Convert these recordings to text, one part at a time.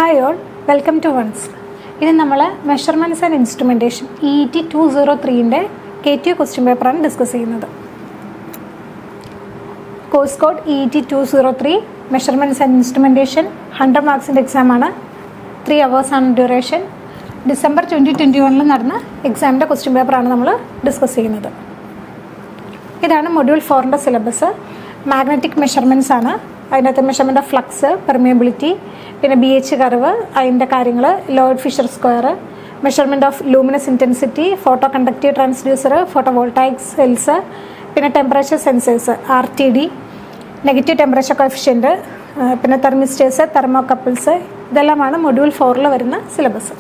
Hi all welcome to ones ഇത് നമ്മൾ measurements and instrumentation E T two zero ത്രീൻ്റെ K T U question പേപ്പറാണ് discuss ചെയ്യുന്നത് course code E T two zero three measurements and instrumentation hundred മാർക്സിൻ്റെ എക്സാമാണ് three അവേഴ്സാണ് duration December twenty twenty വണ്ണിൽ നടന്ന എക്സാമിൻ്റെ ക്വസ്റ്റ്യൻ പേപ്പറാണ് നമ്മൾ ഡിസ്കസ് ചെയ്യുന്നത് ഇതാണ് മൊഡ്യൂൾ ഫോറിൻ്റെ സിലബസ് മാഗ്നറ്റിക് മെഷർമെൻറ്റ്സ് ആണ് അതിനകത്ത് മെഷർമെൻറ്റ് ഓഫ് ഫ്ലക്സ് പെർമിയബിലിറ്റി പിന്നെ ബി എച്ച് കർവ് അതിൻ്റെ കാര്യങ്ങൾ Lloyd Fisher square measurement of luminous intensity photoconductive transducer photovoltaic cells പിന്നെ temperature sensors R T D negative temperature coefficient പിന്നെ thermistors thermocouples ഇതെല്ലാമാണ് module ഫോറിൽ വരുന്ന syllabus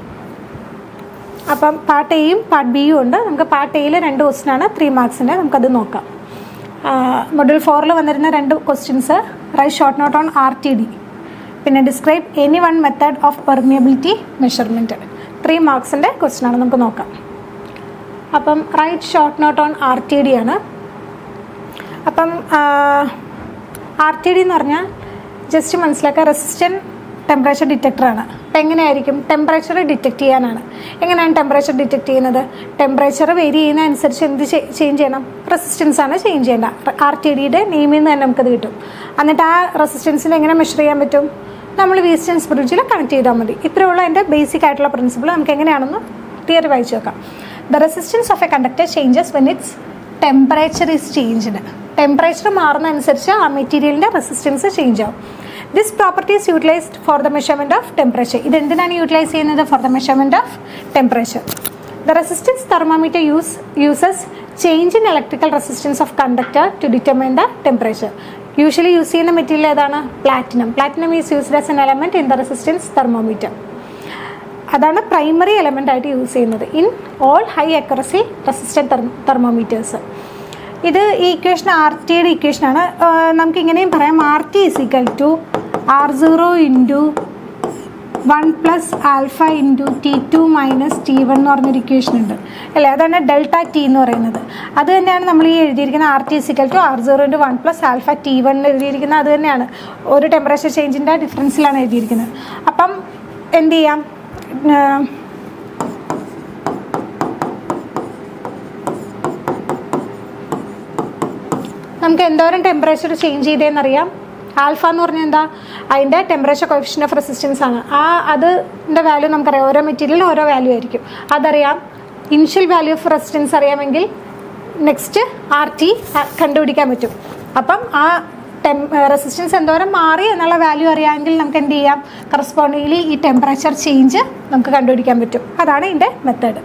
അപ്പം part എയും പാർട്ട് ബിയും ഉണ്ട് നമുക്ക് പാർട്ട് എയിൽ രണ്ട് ക്വസ്റ്റ്യനാണ് ത്രീ മാർക്സിൻ്റെ നമുക്കത് നോക്കാം മൊഡ്യൂൾ ഫോറിൽ വന്നിരുന്ന രണ്ട് questions write short note on R T D പിന്നെ describe any one method of permeability measurement three മാർക്സിൻ്റെ ക്വസ്റ്റ്യനാണ് നമുക്ക് നോക്കാം അപ്പം write short note on R T D ആണ് അപ്പം ആർ ടി ഡി എന്ന് പറഞ്ഞാൽ ജസ്റ്റ് മനസ്സിലാക്കുക റെസിസ്റ്റൻറ്റ് ടെമ്പറേച്ചർ ഡിറ്റക്ടറാണ് അപ്പം എങ്ങനെയായിരിക്കും ടെമ്പറേച്ചർ ഡിറ്റക്ട് ചെയ്യാനാണ് എങ്ങനെയാണ് ടെമ്പറേച്ചർ ഡിറ്റക്ട് ചെയ്യുന്നത് ടെമ്പറേച്ചർ വേരി ചെയ്യുന്ന അനുസരിച്ച് എന്ത് ചേഞ്ച് ചെയ്യണം റെസിസ്റ്റൻസ് ആണ് ചേഞ്ച് ചെയ്യേണ്ട ആർ ടി ഡിയുടെ നെയിമിൽ നിന്ന് തന്നെ നമുക്കത് കിട്ടും എന്നിട്ട് ആ റെസിസ്റ്റൻസിനെ എങ്ങനെ മെഷർ ചെയ്യാൻ പറ്റും നമ്മൾ വീസ്റ്റൻസ് ബ്രിഡ്ജിൽ കണക്ട് ചെയ്താൽ മതി ഇത്രയുള്ള അതിൻ്റെ ബേസിക് ആയിട്ടുള്ള പ്രിൻസിപ്പിൾ നമുക്ക് എങ്ങനെയാണെന്ന് തിയറി വായിച്ചു നോക്കാം the resistance of a conductor changes when its temperature is changed temperature മാറുന്ന അനുസരിച്ച് ആ മെറ്റീരിയലിൻ്റെ റെസിസ്റ്റൻസ് ചേഞ്ച് ആവും this property is utilised for the measurement of temperature ഇത് എന്തിനാണ് യൂട്ടിലൈസ് ചെയ്യുന്നത് for the measurement of temperature the resistance thermometer use uses change in electrical resistance of conductor to determine the temperature usually use ചെയ്യുന്ന material ഏതാണ് platinum platinum is used as an element in the resistance thermometer അതാണ് primary element ആയിട്ട് use ചെയ്യുന്നത് in all high accuracy resistant thermometers ഇത് ഈ equation R ടിയുടെ ഇക്വേഷനാണ് നമുക്ക് ഇങ്ങനെയും പറയാം R T is equal to R zero into one plus alpha into T two minus T one എന്ന് പറഞ്ഞൊരു ഇക്വേഷൻ ഉണ്ട് അല്ലേ അതാണ് ഡെൽറ്റ ടി എന്ന് പറയുന്നത് അത് തന്നെയാണ് നമ്മൾ ഈ എഴുതിയിരിക്കുന്ന R T equal to R zero into one plus alpha T one എഴുതിയിരിക്കുന്നത് അത് തന്നെയാണ് ഒരു ടെമ്പറേച്ചർ ചേഞ്ചിൻ്റെ ഡിഫറൻസിലാണ് എഴുതിയിരിക്കുന്നത് അപ്പം എന്ത് ചെയ്യാം നമുക്ക് എന്തോരം ടെമ്പറേച്ചർ ചേഞ്ച് ചെയ്തതെന്നറിയാം ആൽഫ എന്ന് പറഞ്ഞാൽ എന്താ അതിൻ്റെ ടെമ്പറേച്ചർ കോഫിഷ്യൻ ഓഫ് റെസിസ്റ്റൻസ് ആണ് ആ അതിൻ്റെ വാല്യൂ നമുക്കറിയാം ഓരോ മെറ്റീരിയലും ഓരോ വാല്യൂ ആയിരിക്കും അതറിയാം ഇനിഷ്യൽ വാല്യൂ ഓഫ് റെസിസ്റ്റൻസ് അറിയാമെങ്കിൽ നെക്സ്റ്റ് ആർ ടി കണ്ടുപിടിക്കാൻ പറ്റും അപ്പം ആ ടെം റെസിസ്റ്റൻസ് എന്തോരം മാറി എന്നുള്ള വാല്യൂ അറിയാമെങ്കിൽ നമുക്ക് എന്ത് ചെയ്യാം കറസ്പോണ്ടിംഗ്ലി ഈ ടെമ്പറേച്ചർ ചേഞ്ച് നമുക്ക് കണ്ടുപിടിക്കാൻ പറ്റും അതാണ് ഇതിൻ്റെ method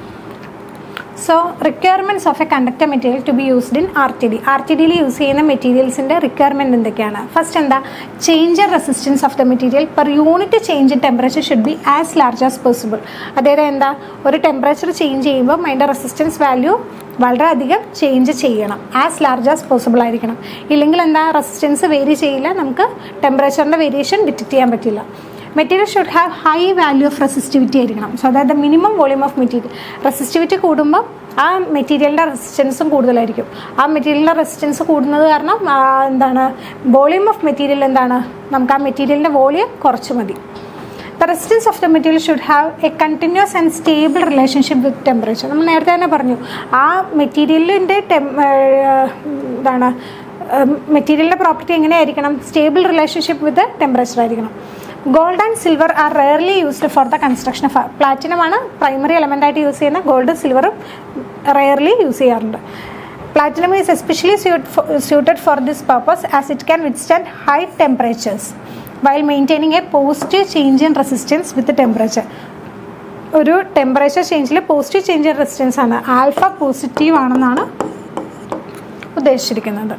so requirements of a conductor material to be used in R T D R T ഡിയിൽ യൂസ് ചെയ്യുന്ന മെറ്റീരിയൽസിൻ്റെ റിക്വയർമെൻറ്റ് എന്തൊക്കെയാണ് ഫസ്റ്റ് എന്താ change resistance of the material per unit change in temperature should be as large as possible അതായത് എന്താ ഒരു temperature change ചെയ്യുമ്പോൾ അതിൻ്റെ റെസിസ്റ്റൻസ് വാല്യൂ വളരെയധികം ചേഞ്ച് ചെയ്യണം ആസ് ലാർജ് ആസ് പോസിബിൾ ആയിരിക്കണം ഇല്ലെങ്കിൽ എന്താ റെസിസ്റ്റൻസ് വേരി ചെയ്യില്ല നമുക്ക് ടെമ്പറേച്ചറിൻ്റെ വേരിയേഷൻ ഡിറ്റക്ട് ചെയ്യാൻ പറ്റില്ല material should have high value of resistivity ആയിരിക്കണം സോ അതായത് minimum volume of material resistivity കൂടുമ്പോൾ ആ മെറ്റീരിയലിൻ്റെ റെസിസ്റ്റൻസും കൂടുതലായിരിക്കും ആ മെറ്റീരിയലിൻ്റെ റെസിസ്റ്റൻസ് കൂടുന്നത് കാരണം എന്താണ് വോളിയം ഓഫ് മെറ്റീരിയൽ എന്താണ് നമുക്ക് ആ മെറ്റീരിയലിൻ്റെ വോളിയം കുറച്ച് മതി the resistance of the material should have a continuous and stable relationship with temperature നമ്മൾ നേരത്തെ തന്നെ പറഞ്ഞു ആ മെറ്റീരിയലിൻ്റെ ടെം എന്താണ് മെറ്റീരിയലിൻ്റെ പ്രോപ്പർട്ടി എങ്ങനെയായിരിക്കണം സ്റ്റേബിൾ റിലേഷൻഷിപ്പ് വിത്ത് ടെമ്പറേച്ചർ ആയിരിക്കണം gold and silver are rarely used for the construction of platinum ആണ് പ്രൈമറി എലമെൻ്റ് ആയിട്ട് യൂസ് ചെയ്യുന്ന ഗോൾഡ് സിൽവറും റെയർലി യൂസ് ചെയ്യാറുണ്ട് platinum is especially suited for this purpose as it can withstand high temperatures while maintaining a positive change in resistance with temperature ഒരു temperature ചേഞ്ചിൽ positive change in resistance ആണ് alpha positive ആണെന്നാണ് ഉദ്ദേശിച്ചിരിക്കുന്നത്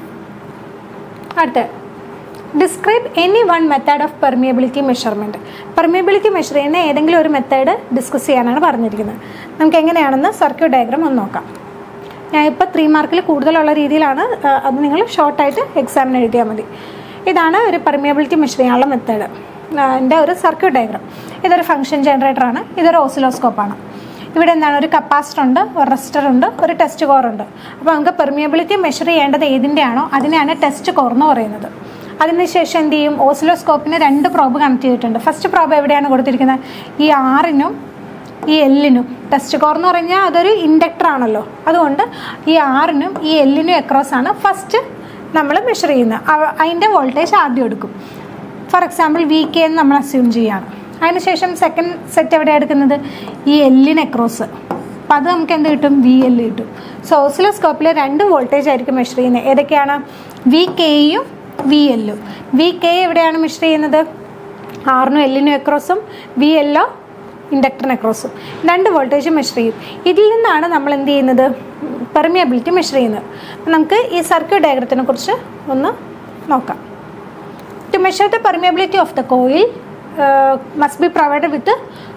അടുത്ത describe any one method of permeability measurement permeability measure ചെയ്യുന്ന ഏതെങ്കിലും ഒരു method discuss ചെയ്യാനാണ് പറഞ്ഞിരിക്കുന്നത് നമുക്ക് എങ്ങനെയാണെന്ന് സർക്യൂട്ട് ഡയഗ്രാം ഒന്ന് നോക്കാം ഞാൻ ഇപ്പോൾ ത്രീ മാർക്കിൽ കൂടുതലുള്ള രീതിയിലാണ് അത് നിങ്ങൾ ഷോർട്ടായിട്ട് എക്സാമിന് എഴുതിയാൽ മതി ഇതാണ് ഒരു പെർമിയബിലിറ്റി മെഷർ ചെയ്യാനുള്ള മെത്തേഡ് എൻ്റെ ഒരു സർക്യൂട്ട് ഡയഗ്രാം ഇതൊരു ഫംഗ്ഷൻ ജനറേറ്ററാണ് ഇതൊരു ഓസിലോസ്കോപ്പാണ് ഇവിടെ എന്താണ് ഒരു കപ്പാസിറ്റർ ഉണ്ട് ഒരു റെസിസ്റ്റർ ഉണ്ട് ഒരു ടെസ്റ്റ് കോർ ഉണ്ട് അപ്പോൾ നമുക്ക് പെർമിയബിലിറ്റി മെഷർ ചെയ്യേണ്ടത് ഏതിൻ്റെയാണോ അതിനെയാണ് ടെസ്റ്റ് കോർ എന്ന് പറയുന്നത് അതിനുശേഷം എന്ത് ചെയ്യും ഓസിലോസ്കോപ്പിന് രണ്ട് പ്രോബ് കണക്ട് ചെയ്തിട്ടുണ്ട് ഫസ്റ്റ് പ്രോബ് എവിടെയാണ് കൊടുത്തിരിക്കുന്നത് ഈ ആറിനും ഈ എല്ലിനും ടെസ്റ്റ് കോർ എന്ന് പറഞ്ഞാൽ അതൊരു ഇൻഡക്ടർ ആണല്ലോ അതുകൊണ്ട് ഈ ആറിനും ഈ എല്ലിനും എക്രോസ് ആണ് ഫസ്റ്റ് നമ്മൾ മെഷർ ചെയ്യുന്നത് അവ- അതിൻ്റെ വോൾട്ടേജ് ആദ്യം എടുക്കും ഫോർ എക്സാമ്പിൾ വി കെ എന്ന് നമ്മൾ അസ്യൂം ചെയ്യുകയാണ് അതിനുശേഷം സെക്കൻഡ് സെറ്റ് എവിടെയാണ് എടുക്കുന്നത് ഈ എല്ലിന് എക്രോസ് അപ്പോൾ അത് നമുക്ക് എന്ത് കിട്ടും വി എൽ കിട്ടും സോ ഓസിലോസ്കോപ്പിൽ രണ്ട് വോൾട്ടേജ് ആയിരിക്കും മെഷർ ചെയ്യുന്നത് ഏതൊക്കെയാണ് വി കെയും വി എല്ലും വി കെ എവിടെയാണ് മെഷർ ചെയ്യുന്നത് ആറിനും എല്ലിനും എക്രോസും വി എല്ലോ ഇൻഡക്ടറിന് അക്രോസും രണ്ട് വോൾട്ടേജ് മെഷർ ചെയ്യും ഇതിൽ നിന്നാണ് നമ്മൾ എന്ത് ചെയ്യുന്നത് പെർമിയബിലിറ്റി മെഷർ ചെയ്യുന്നത് അപ്പം നമുക്ക് ഈ സർക്യൂട്ട് ഡയഗ്രത്തിനെ കുറിച്ച് ഒന്ന് നോക്കാം to measure the permeability of the coil must be provided with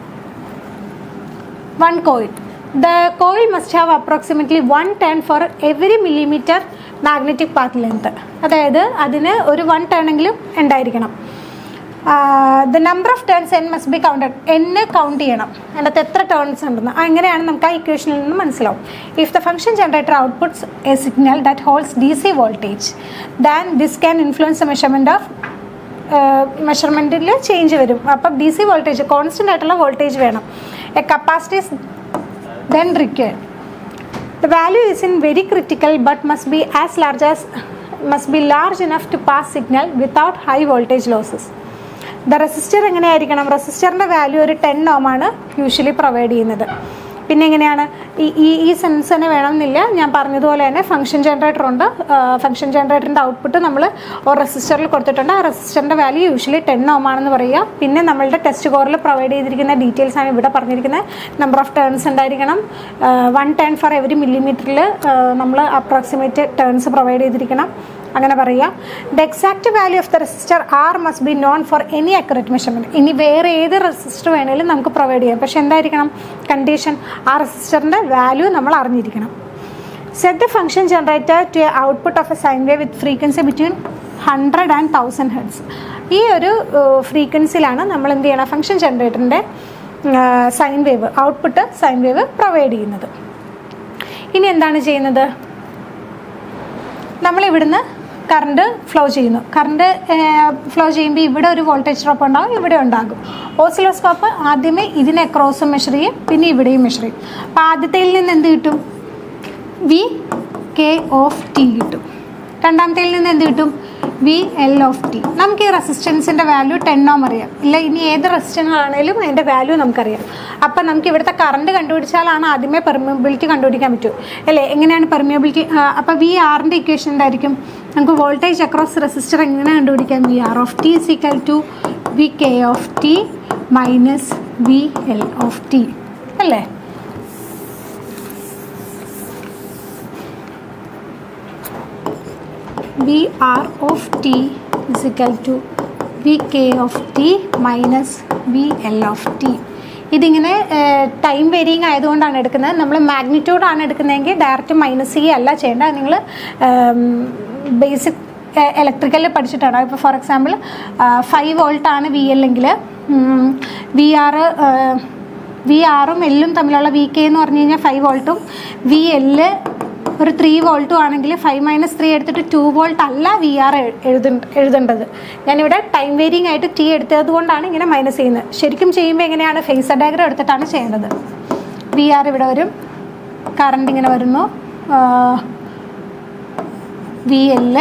one coil the coil must have approximately one turn for every millimetre magnetic path length അതായത് അതിന് ഒരു വൺ ടേൺ എങ്കിലും ഉണ്ടായിരിക്കണം the number of turns N must be counted എന്ന് count ചെയ്യണം അതിനകത്ത് എത്ര turns ഉണ്ടെന്ന് അങ്ങനെയാണ് നമുക്ക് ആ ഇക്വേഷനിൽ നിന്ന് മനസ്സിലാവും if the function generator outputs a signal that holds D C voltage then this can influence the measurement of മെഷർമെൻറ്റിൽ ചേഞ്ച് വരും അപ്പം ഡി സി വോൾട്ടേജ് കോൺസ്റ്റൻ്റ് ആയിട്ടുള്ള വോൾട്ടേജ് വേണം a capacities then required The value is in very critical but must be as large as must be large enough to pass signal without high voltage losses. The resistor എങ്ങനെയായിരിക്കണം റെസിസ്റ്ററിൻ്റെ value ഒരു ten ഓമാണ് usually provide ചെയ്യുന്നത് പിന്നെ എങ്ങനെയാണ് ഈ ഈ ഈ സെൻസ് തന്നെ വേണമെന്നില്ല ഞാൻ പറഞ്ഞതുപോലെ തന്നെ ഫംഗ്ഷൻ ജനറേറ്റർ ഉണ്ട് ഫംഗ്ഷൻ ജനറേറ്ററിൻ്റെ ഔട്ട്പുട്ട് നമ്മൾ ഒരു റെസിസ്റ്ററിൽ കൊടുത്തിട്ടുണ്ട് ആ റെസിസ്റ്ററിൻ്റെ വാല്യൂ യൂഷ്വലി ടെൻ ഓം ആണെന്ന് പറയുക പിന്നെ നമ്മളുടെ ടെസ്റ്റ് കോറിൽ പ്രൊവൈഡ് ചെയ്തിരിക്കുന്ന ഡീറ്റെയിൽസ് ആണ് ഇവിടെ പറഞ്ഞിരിക്കുന്നത് നമ്പർ ഓഫ് ടേൺസ് ഉണ്ടായിരിക്കണം വൺ ടേൺ ഫോർ എവറി മില്ലിമീറ്ററിൽ നമ്മൾ അപ്രോക്സിമേറ്റ് ടേൺസ് പ്രൊവൈഡ് ചെയ്തിരിക്കണം അങ്ങനെ പറയുക the exact value of the resistor R must be known for any accurate measurement ഇനി വേറെ ഏത് റെസിസ്റ്റർ വേണേലും നമുക്ക് പ്രൊവൈഡ് ചെയ്യാം പക്ഷേ എന്തായിരിക്കണം കണ്ടീഷൻ ആ റെസിസ്റ്ററിൻ്റെ വാല്യൂ നമ്മൾ അറിഞ്ഞിരിക്കണം set the function generator to a output of a sine wave with frequency between hundred and thousand hertz ഈ ഒരു ഫ്രീക്വൻസിയിലാണ് നമ്മൾ എന്ത് ചെയ്യണം ഫംഗ്ഷൻ ജനറേറ്ററിൻ്റെ sine wave output sine wave provide ചെയ്യുന്നത് ഇനി എന്താണ് ചെയ്യുന്നത് നമ്മൾ ഇവിടുന്ന് കറണ്ട് ഫ്ലോ ചെയ്യുന്നു കറണ്ട് ഫ്ലോ ചെയ്യുമ്പോൾ ഇവിടെ ഒരു വോൾട്ടേജ് ഡ്രോപ്പ് ഉണ്ടാകും ഇവിടെ ഉണ്ടാകും ഓസിലോസ്കോപ്പ് ആദ്യമേ ഇതിനെ ക്രോസ് മെഷർ ചെയ്യും പിന്നെ ഇവിടെയും മെഷർ ചെയ്യും അപ്പോൾ ആദ്യത്തേൽ നിന്ന് എന്ത് കിട്ടും വി കെ ഓഫ് ടി കിട്ടും രണ്ടാമത്തേൽ നിന്ന് എന്ത് കിട്ടും വി എൽ ഓഫ് ടി നമുക്ക് ഈ റെസിസ്റ്റൻസിൻ്റെ വാല്യൂ ടെൻ ഓം അറിയാം ഇല്ല ഇനി ഏത് റെസിസ്റ്റൻസ് ആണെങ്കിലും അതിൻ്റെ വാല്യൂ നമുക്കറിയാം അപ്പം നമുക്ക് ഇവിടുത്തെ കറണ്ട് കണ്ടുപിടിച്ചാലാണ് ആദ്യമേ പെർമിയബിലിറ്റി കണ്ടുപിടിക്കാൻ പറ്റൂ അല്ലേ എങ്ങനെയാണ് പെർമിയബിലിറ്റി അപ്പോൾ വി ആറിൻ്റെ ഇക്വേഷൻ എന്തായിരിക്കും നമുക്ക് വോൾട്ടേജ് അക്രോസ് റെസിസ്റ്റർ എങ്ങനെ കണ്ടുപിടിക്കാം V R of T is equal to V K of T minus V L of T അല്ലേ V R of T is equal to V K of T minus V L of T ഇതിങ്ങനെ time varying ആയതുകൊണ്ടാണ് എടുക്കുന്നത് നമ്മൾ മാഗ്നിറ്റ്യൂഡാണ് എടുക്കുന്നതെങ്കിൽ direct minus C അല്ല ചെയ്യേണ്ടത് നിങ്ങൾ basic ഇലക്ട്രിക്കലിൽ പഠിച്ചിട്ടാണ് ഇപ്പോൾ ഫോർ എക്സാമ്പിൾ ഫൈവ് വോൾട്ട് ആണ് വി എൽ എങ്കിൽ വി ആർ വി ആറും എല്ലും തമ്മിലുള്ള വി കെ എന്ന് പറഞ്ഞു കഴിഞ്ഞാൽ ഫൈവ് വോൾട്ടും വി എല്ല് ഒരു ത്രീ വോൾട്ടും ആണെങ്കിൽ ഫൈവ് മൈനസ് ത്രീ എടുത്തിട്ട് ടു വോൾട്ട് അല്ല വി ആർ എഴുത എഴുതേണ്ടത് ഞാനിവിടെ ടൈം വേരിയിങ് ആയിട്ട് ടി എടുത്തത് കൊണ്ടാണ് ഇങ്ങനെ മൈനസ് ചെയ്യുന്നത് ശരിക്കും ചെയ്യുമ്പോൾ എങ്ങനെയാണ് ഫേസ് ഡയഗ്രം എടുത്തിട്ടാണ് ചെയ്യേണ്ടത് വി ആർ ഇവിടെ വരും കറണ്ട് ഇങ്ങനെ വരുന്നു വി എല്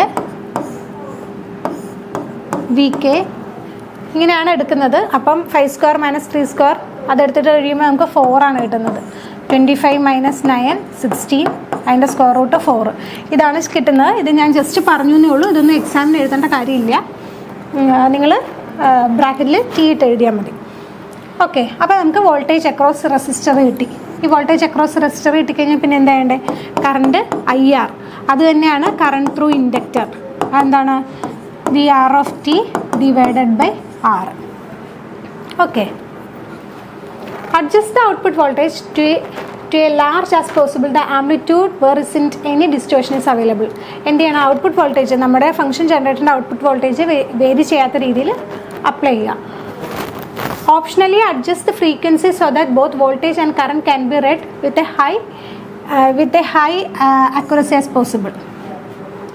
വി കെ ഇങ്ങനെയാണ് എടുക്കുന്നത് അപ്പം five square minus three square അതെടുത്തിട്ട് കഴിയുമ്പോൾ നമുക്ക് ഫോറാണ് കിട്ടുന്നത് twenty five minus nine sixteen അതിൻ്റെ സ്ക്വയർ റൂട്ട് ഫോർ ഇതാണ് കിട്ടുന്നത് ഇത് ഞാൻ ജസ്റ്റ് പറഞ്ഞു എന്നേ ഉള്ളൂ ഇതൊന്നും എക്സാമിന് എഴുതേണ്ട കാര്യമില്ല നിങ്ങൾ ബ്രാക്കറ്റിൽ ടി ഇട്ട് എഴുതിയാൽ മതി ഓക്കെ അപ്പോൾ നമുക്ക് വോൾട്ടേജ് അക്രോസ് റെസിസ്റ്റർ കിട്ടി ഈ വോൾട്ടേജ് അക്രോസ് റെസിസ്റ്റർ കിട്ടിക്കഴിഞ്ഞാൽ പിന്നെ എന്താ വേണ്ടേ കറണ്ട് ഐ ആർ അത് തന്നെയാണ് കറണ്ട് ത്രൂ ഇൻഡക്റ്റർ എന്താണ് V R of T divided by R okay adjust the output voltage to a, to a large as possible the amplitude where isn't any distortion is available എന്ത് ചെയ്യണം output voltage നമ്മുടെ function ജനറേറ്ററിൻ്റെ output voltage vary ചെയ്യാത്ത രീതിയിൽ apply ചെയ്യുക optionally adjust the frequency so that both voltage and current can be read with a high with a high accuracy as possible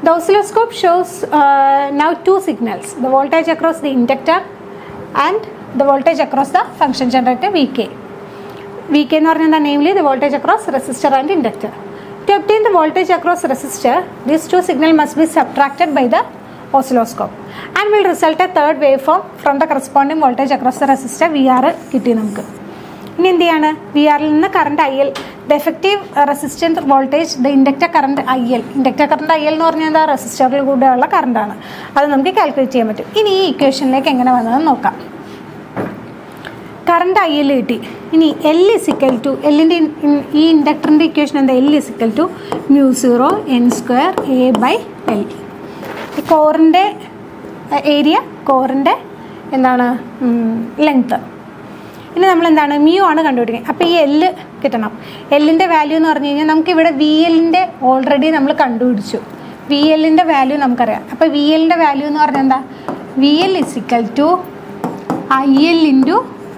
The oscilloscope shows uh, now two signals the voltage across the inductor and the voltage across the function generator VK. VK എന്ന് പറഞ്ഞാൽ എന്താ namely the voltage across resistor and inductor to obtain the voltage across resistor these two signal must be subtracted by the oscilloscope and will result a third wave form from the corresponding voltage across the resistor V R കിട്ടി നമുക്ക് ഇനി എന്ത് ചെയ്യാണ് V ആറിൽ നിന്ന് current I L the effective resistant voltage the inductor current I L inductor current I L എന്ന് പറഞ്ഞാൽ എന്താ റെസിസ്റ്ററിൽ കൂടെയുള്ള കറണ്ടാണ് അത് നമുക്ക് കാൽക്കുലേറ്റ് ചെയ്യാൻ പറ്റും ഇനി ഈ ഇക്വേഷനിലേക്ക് എങ്ങനെ വന്നതെന്ന് നോക്കാം കറണ്ട് ഐ എൽ കിട്ടി ഇനി എൽ ഇസിക്കൽ ടു എല്ലിൻ്റെ ഈ ഇൻഡക്ടറിൻ്റെ ഇക്വേഷൻ എന്താ L is equal to mu zero N square A by L ഈ കോറിൻ്റെ ഏരിയ കോറിൻ്റെ എന്താണ് ലെങ്ത്ത് ഇനി നമ്മൾ എന്താണ് മ്യൂ ആണ് കണ്ടുപിടിക്കുന്നത് അപ്പോൾ ഈ എല്ല് കിട്ടണം എല്ലിൻ്റെ വാല്യൂ എന്ന് പറഞ്ഞു കഴിഞ്ഞാൽ നമുക്കിവിടെ വി എല്ലിൻ്റെ ഓൾറെഡി നമ്മൾ കണ്ടുപിടിച്ചു വി എല്ലിൻ്റെ വാല്യൂ നമുക്കറിയാം അപ്പോൾ വി എല്ലിൻ്റെ വാല്യൂ എന്ന് പറഞ്ഞാൽ എന്താ V L is equal to I L into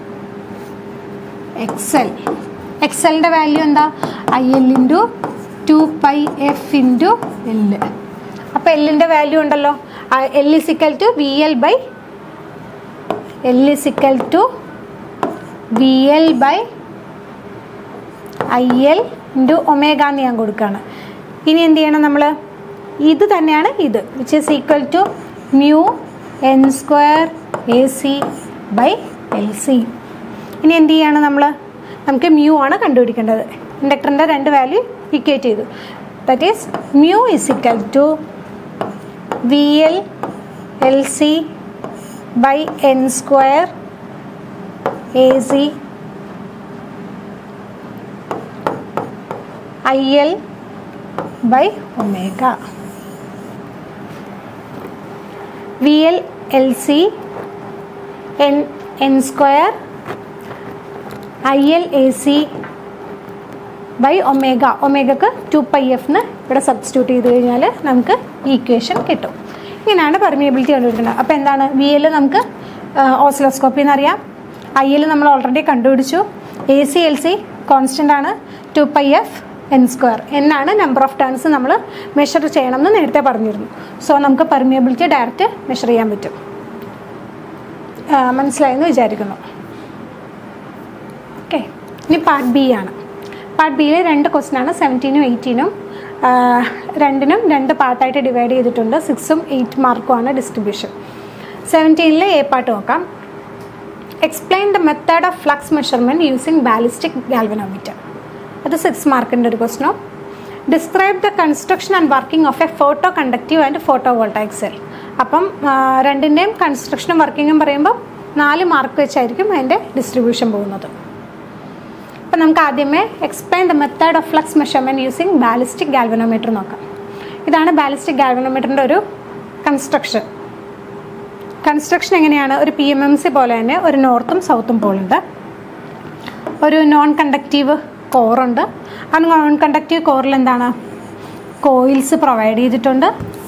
X L എക്സലിൻ്റെ വാല്യൂ എന്താ I L into two pi F into L അപ്പോൾ എല്ലിൻ്റെ വാല്യൂ ഉണ്ടല്ലോ L is equal to V L by L is equal to V L by I L into omega എന്ന് ഞാൻ കൊടുക്കുകയാണ് ഇനി എന്ത് ചെയ്യണം നമ്മൾ ഇത് തന്നെയാണ് ഇത് which is equal to mu N square A C by L C ഇനി എന്ത് ചെയ്യാണ് നമ്മൾ നമുക്ക് മ്യൂ ആണ് കണ്ടുപിടിക്കേണ്ടത് ഇൻഡക്ടറിൻ്റെ രണ്ട് വാല്യൂ ഇക്വേറ്റ് ചെയ്തു that is mu is equal to V L L C by N square A C I L by omega V L L C N N square I L A C by omega ഒമേഗക്ക് two pi എഫിന് ഇവിടെ substitute ചെയ്ത് കഴിഞ്ഞാൽ നമുക്ക് ഈ equation കിട്ടും ഇങ്ങനെയാണ് permeability കണ്ടുപിടിക്കുന്നത് അപ്പോൾ എന്താണ് വി എൽ നമുക്ക് ഓസിലോസ്കോപ്പിൽ നിന്ന് അറിയാം ഐ എൽ നമ്മൾ ഓൾറെഡി കണ്ടുപിടിച്ചു A C L C constant ആണ് two pi F N square എന്നാണ് നമ്പർ ഓഫ് ടേൺസ് നമ്മൾ മെഷർ ചെയ്യണമെന്ന് നേരത്തെ പറഞ്ഞിരുന്നു സോ നമുക്ക് പെർമിയബിലിറ്റി ഡയറക്റ്റ് മെഷർ ചെയ്യാൻ പറ്റും മനസ്സിലായെന്ന് വിചാരിക്കുന്നു ഓക്കെ ഇനി പാർട്ട് ബി ആണ് പാർട്ട് ബിയിൽ രണ്ട് ക്വസ്റ്റ്യൻ ആണ് സെവൻറ്റീനും എയ്റ്റീനും രണ്ടിനും രണ്ട് പാർട്ടായിട്ട് ഡിവൈഡ് ചെയ്തിട്ടുണ്ട് സിക്സും എയ്റ്റ് മാർക്കുമാണ് ഡിസ്ട്രിബ്യൂഷൻ സെവൻറ്റീനിൽ എ പാർട്ട് നോക്കാം explain the method of flux measurement using ballistic galvanometer അത് സിക്സ് മാർക്കിൻ്റെ ഒരു ക്വസ്റ്റനും describe the construction and working of a photo conductive and photo voltaic cell അപ്പം രണ്ടിൻ്റെയും കൺസ്ട്രക്ഷനും വർക്കിങ്ങും പറയുമ്പോൾ നാല് മാർക്ക് വെച്ചായിരിക്കും അതിൻ്റെ ഡിസ്ട്രിബ്യൂഷൻ പോകുന്നത് അപ്പം നമുക്ക് ആദ്യമേ explain the method of flux measurement using ballistic galvanometer നോക്കാം ഇതാണ് ബാലിസ്റ്റിക് ഗാൽവനോമീറ്ററിൻ്റെ ഒരു കൺസ്ട്രക്ഷൻ കൺസ്ട്രക്ഷൻ എങ്ങനെയാണ് ഒരു പി എം എം സി പോലെ തന്നെ ഒരു നോർത്തും സൗത്തും പോളുണ്ട് ഒരു നോൺ കണ്ടക്റ്റീവ് കോറുണ്ട് ആ നോൺ കണ്ടക്റ്റീവ് കോറിൽ എന്താണ് കോയിൽസ് പ്രൊവൈഡ് ചെയ്തിട്ടുണ്ട്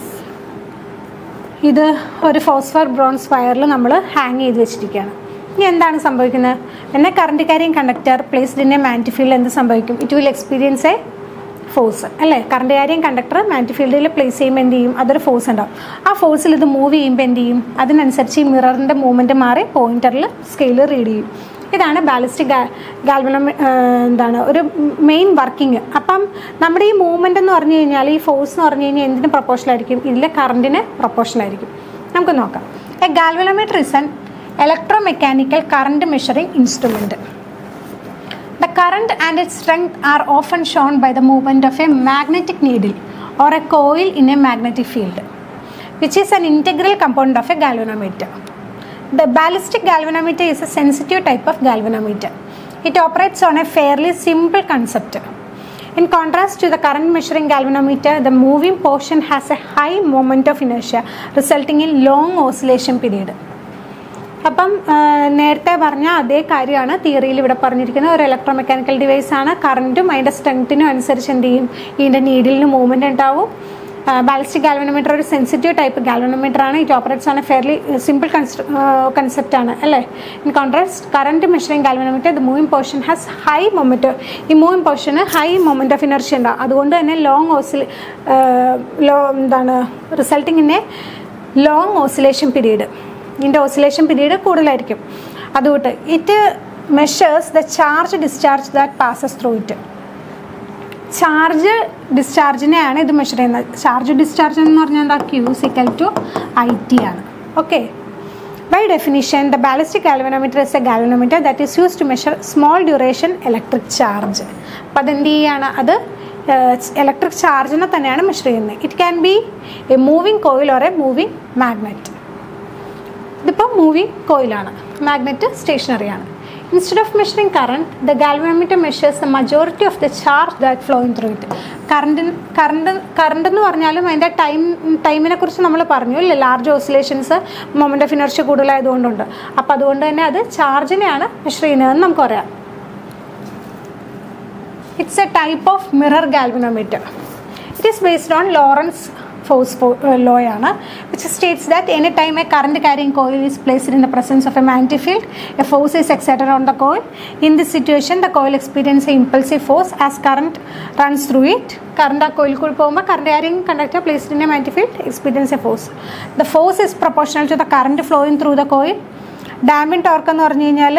ഇത് ഒരു ഫോസ്ഫർ ബ്രോൺസ് വയറിൽ നമ്മൾ ഹാങ് ചെയ്ത് വെച്ചിരിക്കുകയാണ് ഇനി എന്താണ് സംഭവിക്കുന്നത് എന്നെ current carrying conductor placed in a magnetic field എന്ത് സംഭവിക്കും it will experience a force അല്ലേ കറണ്ട് കാരിയും കണ്ടക്ടർ മാൻറ്റിഫീൽഡിൽ പ്ലേസ് ചെയ്യുമ്പോൾ എന്ത് ചെയ്യും അതൊരു ഫോഴ്സ് ഉണ്ടാവും ആ ഫോഴ്സിൽ ഇത് മൂവ് ചെയ്യുമ്പോൾ എന്ത് ചെയ്യും അതിനനുസരിച്ച് ഈ മിററിൻ്റെ മൂവ്മെൻറ്റ് മാറി പോയിന്ററിൽ സ്കെയിൽ റീഡ് ചെയ്യും ഇതാണ് ബാലിസ്റ്റിക് ഗാൽവനം എന്താണ് ഒരു മെയിൻ വർക്കിംഗ് അപ്പം നമ്മുടെ ഈ മൂവ്മെൻ്റ് എന്ന് പറഞ്ഞു കഴിഞ്ഞാൽ ഈ ഫോഴ്സ് എന്ന് പറഞ്ഞു കഴിഞ്ഞാൽ എന്തിന് പ്രൊപ്പോഷണൽ ആയിരിക്കും ഇതിലെ കറണ്ടിന് പ്രൊപ്പോഷണൽ ആയിരിക്കും നമുക്ക് നോക്കാം a galvanometer is an electro mechanical current measuring instrument The current and its strength are often shown by the movement of a magnetic needle or a coil in a magnetic field, which is an integral component of a galvanometer. The ballistic galvanometer is a sensitive type of galvanometer. It operates on a fairly simple concept. In contrast to the current measuring galvanometer, the moving portion has a high moment of inertia, resulting in long oscillation period. അപ്പം നേരത്തെ പറഞ്ഞ അതേ കാര്യമാണ് തിയറിയിൽ ഇവിടെ പറഞ്ഞിരിക്കുന്നത് ഒരു electro mechanical device ആണ് കറൻറ്റും അതിൻ്റെ സ്ട്രെങ്ത്തിനും അനുസരിച്ച് എന്ത് ചെയ്യും ഇതിൻ്റെ നീഡിലിന് മൂവ്മെൻറ്റ് ഉണ്ടാവും ബാലിസ്റ്റിക് ഗാൽവനോമീറ്റർ ഒരു സെൻസിറ്റീവ് ടൈപ്പ് ഗാൽവനോമീറ്റർ ആണ് ഇറ്റ് ഓപ്പറേറ്റ്സ് ആണ് ഫെയർലി സിമ്പിൾ കൺസെപ്റ്റ് ആണ് അല്ലേ in contrast current measuring galvanometer the moving portion has high moment ഈ മൂവിംഗ് പോർഷന് ഹൈ മൊമെൻറ്റ് ഓഫ് ഇനർഷ്യ ഉണ്ടാവും അതുകൊണ്ട് തന്നെ ലോങ് ഓസിൽ ലോ എന്താണ് resulting in a long oscillation period ഇതിൻ്റെ ഓസിലേഷൻ പീരീഡ് കൂടുതലായിരിക്കും അതുകൊണ്ട് it measures the charge discharge that passes through it charge ഡിസ്ചാർജിനെയാണ് ഇത് മെഷർ ചെയ്യുന്നത് ചാർജ് ഡിസ്ചാർജ് എന്ന് പറഞ്ഞാൽ എന്താ Q is equal to I T ആണ് okay by definition the ballistic galvanometer is a galvanometer that is use to measure small duration electric charge അപ്പം അതെന്ത് ചെയ്യാണ് അത് ഇലക്ട്രിക് ചാർജിനെ തന്നെയാണ് മെഷർ ചെയ്യുന്നത് it can be a moving coil or a moving magnet ഇതിപ്പോൾ moving കോയിലാണ് magnet stationary ആണ് instead of measuring current the galvanometer measures the majority of the charge that flowing through it current current current എന്ന് പറഞ്ഞാലും അതിൻ്റെ time ടൈമിനെ കുറിച്ച് നമ്മൾ പറഞ്ഞു ഇല്ലേ large oscillations moment of inertia കൂടുതലായതുകൊണ്ടുണ്ട് അപ്പോൾ അതുകൊണ്ട് തന്നെ അത് ചാർജിനെയാണ് മെഷർ ചെയ്യുന്നതെന്ന് നമുക്ക് പറയാം it's a type of mirror galvanometer it is based on Lorentz force law ആണ് which states that any time a current carrying coil is placed in the presence of a magnetic field a force is excited on the coil in this situation the coil experience a impulsive force as current runs through it current ആ coil കൂടി പോകുമ്പോൾ current carrying conductor placed in a magnetic field experience a force the force is proportional to the current flowing through the coil ഡാമിൻ torque എന്ന് പറഞ്ഞു കഴിഞ്ഞാൽ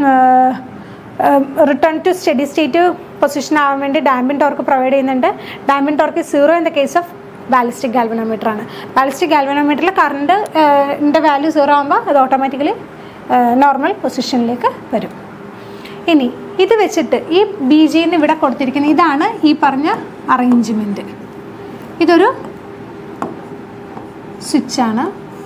return to steady state position ആവാൻ വേണ്ടി damping torque provide ചെയ്യുന്നുണ്ട് damping torque zero in the case of ballistic galvanometer ആണ് ballistic ഗാൽവനോമീറ്ററിൽ current ൻ്റെ വാല്യൂ സീറോ ആകുമ്പോൾ അത് ഓട്ടോമാറ്റിക്കലി നോർമൽ പൊസിഷനിലേക്ക് വരും ഇനി ഇത് വെച്ചിട്ട് ഈ ബി ജിന്ന് ഇവിടെ കൊടുത്തിരിക്കുന്ന ഇതാണ് ഈ പറഞ്ഞ അറേഞ്ച്മെൻറ്റ് ഇതൊരു സ്വിച്ചാണ്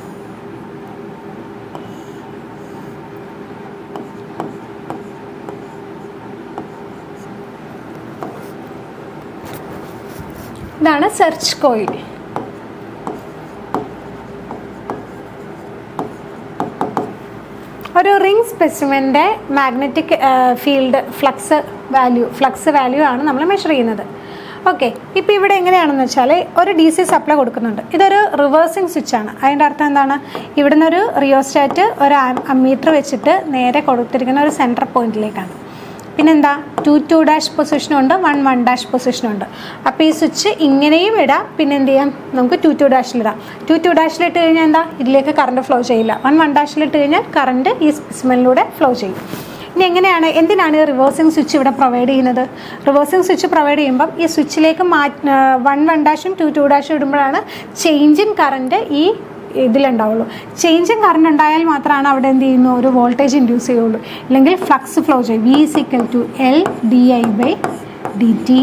ഇതാണ് സെർച്ച് കോയിൽ ഒരു റിംഗ് സ്പെസിമെൻ്റെ magnetic field flux value flux value ആണ് നമ്മൾ മെഷർ ചെയ്യുന്നത് ഓക്കെ ഇപ്പോൾ ഇവിടെ എങ്ങനെയാണെന്ന് വെച്ചാൽ ഒരു ഡി സി സപ്ലൈ കൊടുക്കുന്നുണ്ട് ഇതൊരു റിവേഴ്സിങ് സ്വിച്ചാണ് അതിൻ്റെ അർത്ഥം എന്താണ് ഇവിടുന്ന് ഒരു റിയോസ്റ്റാറ്റ് ഒരു അമ്മീറ്റർ വെച്ചിട്ട് നേരെ കൊടുത്തിരിക്കുന്ന ഒരു സെൻട്രൽ പോയിന്റിലേക്കാണ് പിന്നെന്താ ടു ടു ഡാഷ് പൊസിഷനും ഉണ്ട് വൺ വൺ ഡാഷ് പൊസിഷനും ഉണ്ട് അപ്പോൾ ഈ സ്വിച്ച് ഇങ്ങനെയും ഇടാം പിന്നെ എന്ത് ചെയ്യാം നമുക്ക് ടു ടു ഡാഷിലിടാം ടു ടു ഡാഷിലിട്ട് കഴിഞ്ഞാൽ എന്താ ഇതിലേക്ക് കറണ്ട് ഫ്ലോ ചെയ്യില്ല വൺ വൺ ഡാഷിലിട്ട് കഴിഞ്ഞാൽ കറണ്ട് ഈ സ്പെസിമെനിലൂടെ ഫ്ലോ ചെയ്യും ഇനി എങ്ങനെയാണ് എന്തിനാണ് ഈ റിവേഴ്സിംഗ് സ്വിച്ച് ഇവിടെ പ്രൊവൈഡ് ചെയ്യുന്നത് റിവേഴ്സിംഗ് സ്വിച്ച് പ്രൊവൈഡ് ചെയ്യുമ്പം ഈ സ്വിച്ചിലേക്ക് മാറ്റി വൺ വൺ ഡാഷും ടു ടു ഡാഷും ഇടുമ്പോഴാണ് ചേഞ്ച് ഇൻ കറണ്ട് ഈ ഇതിലുണ്ടാവുള്ളൂ ചേഞ്ച് ഇൻ കറണ്ട് ഉണ്ടായാൽ മാത്രമാണ് അവിടെ എന്ത് ചെയ്യുന്നു ഒരു വോൾട്ടേജ് ഇൻഡ്യൂസ് ചെയ്യുള്ളൂ അല്ലെങ്കിൽ ഫ്ലക്സ് ഫ്ലോ ചെയ്യും V is equal to L D I by D T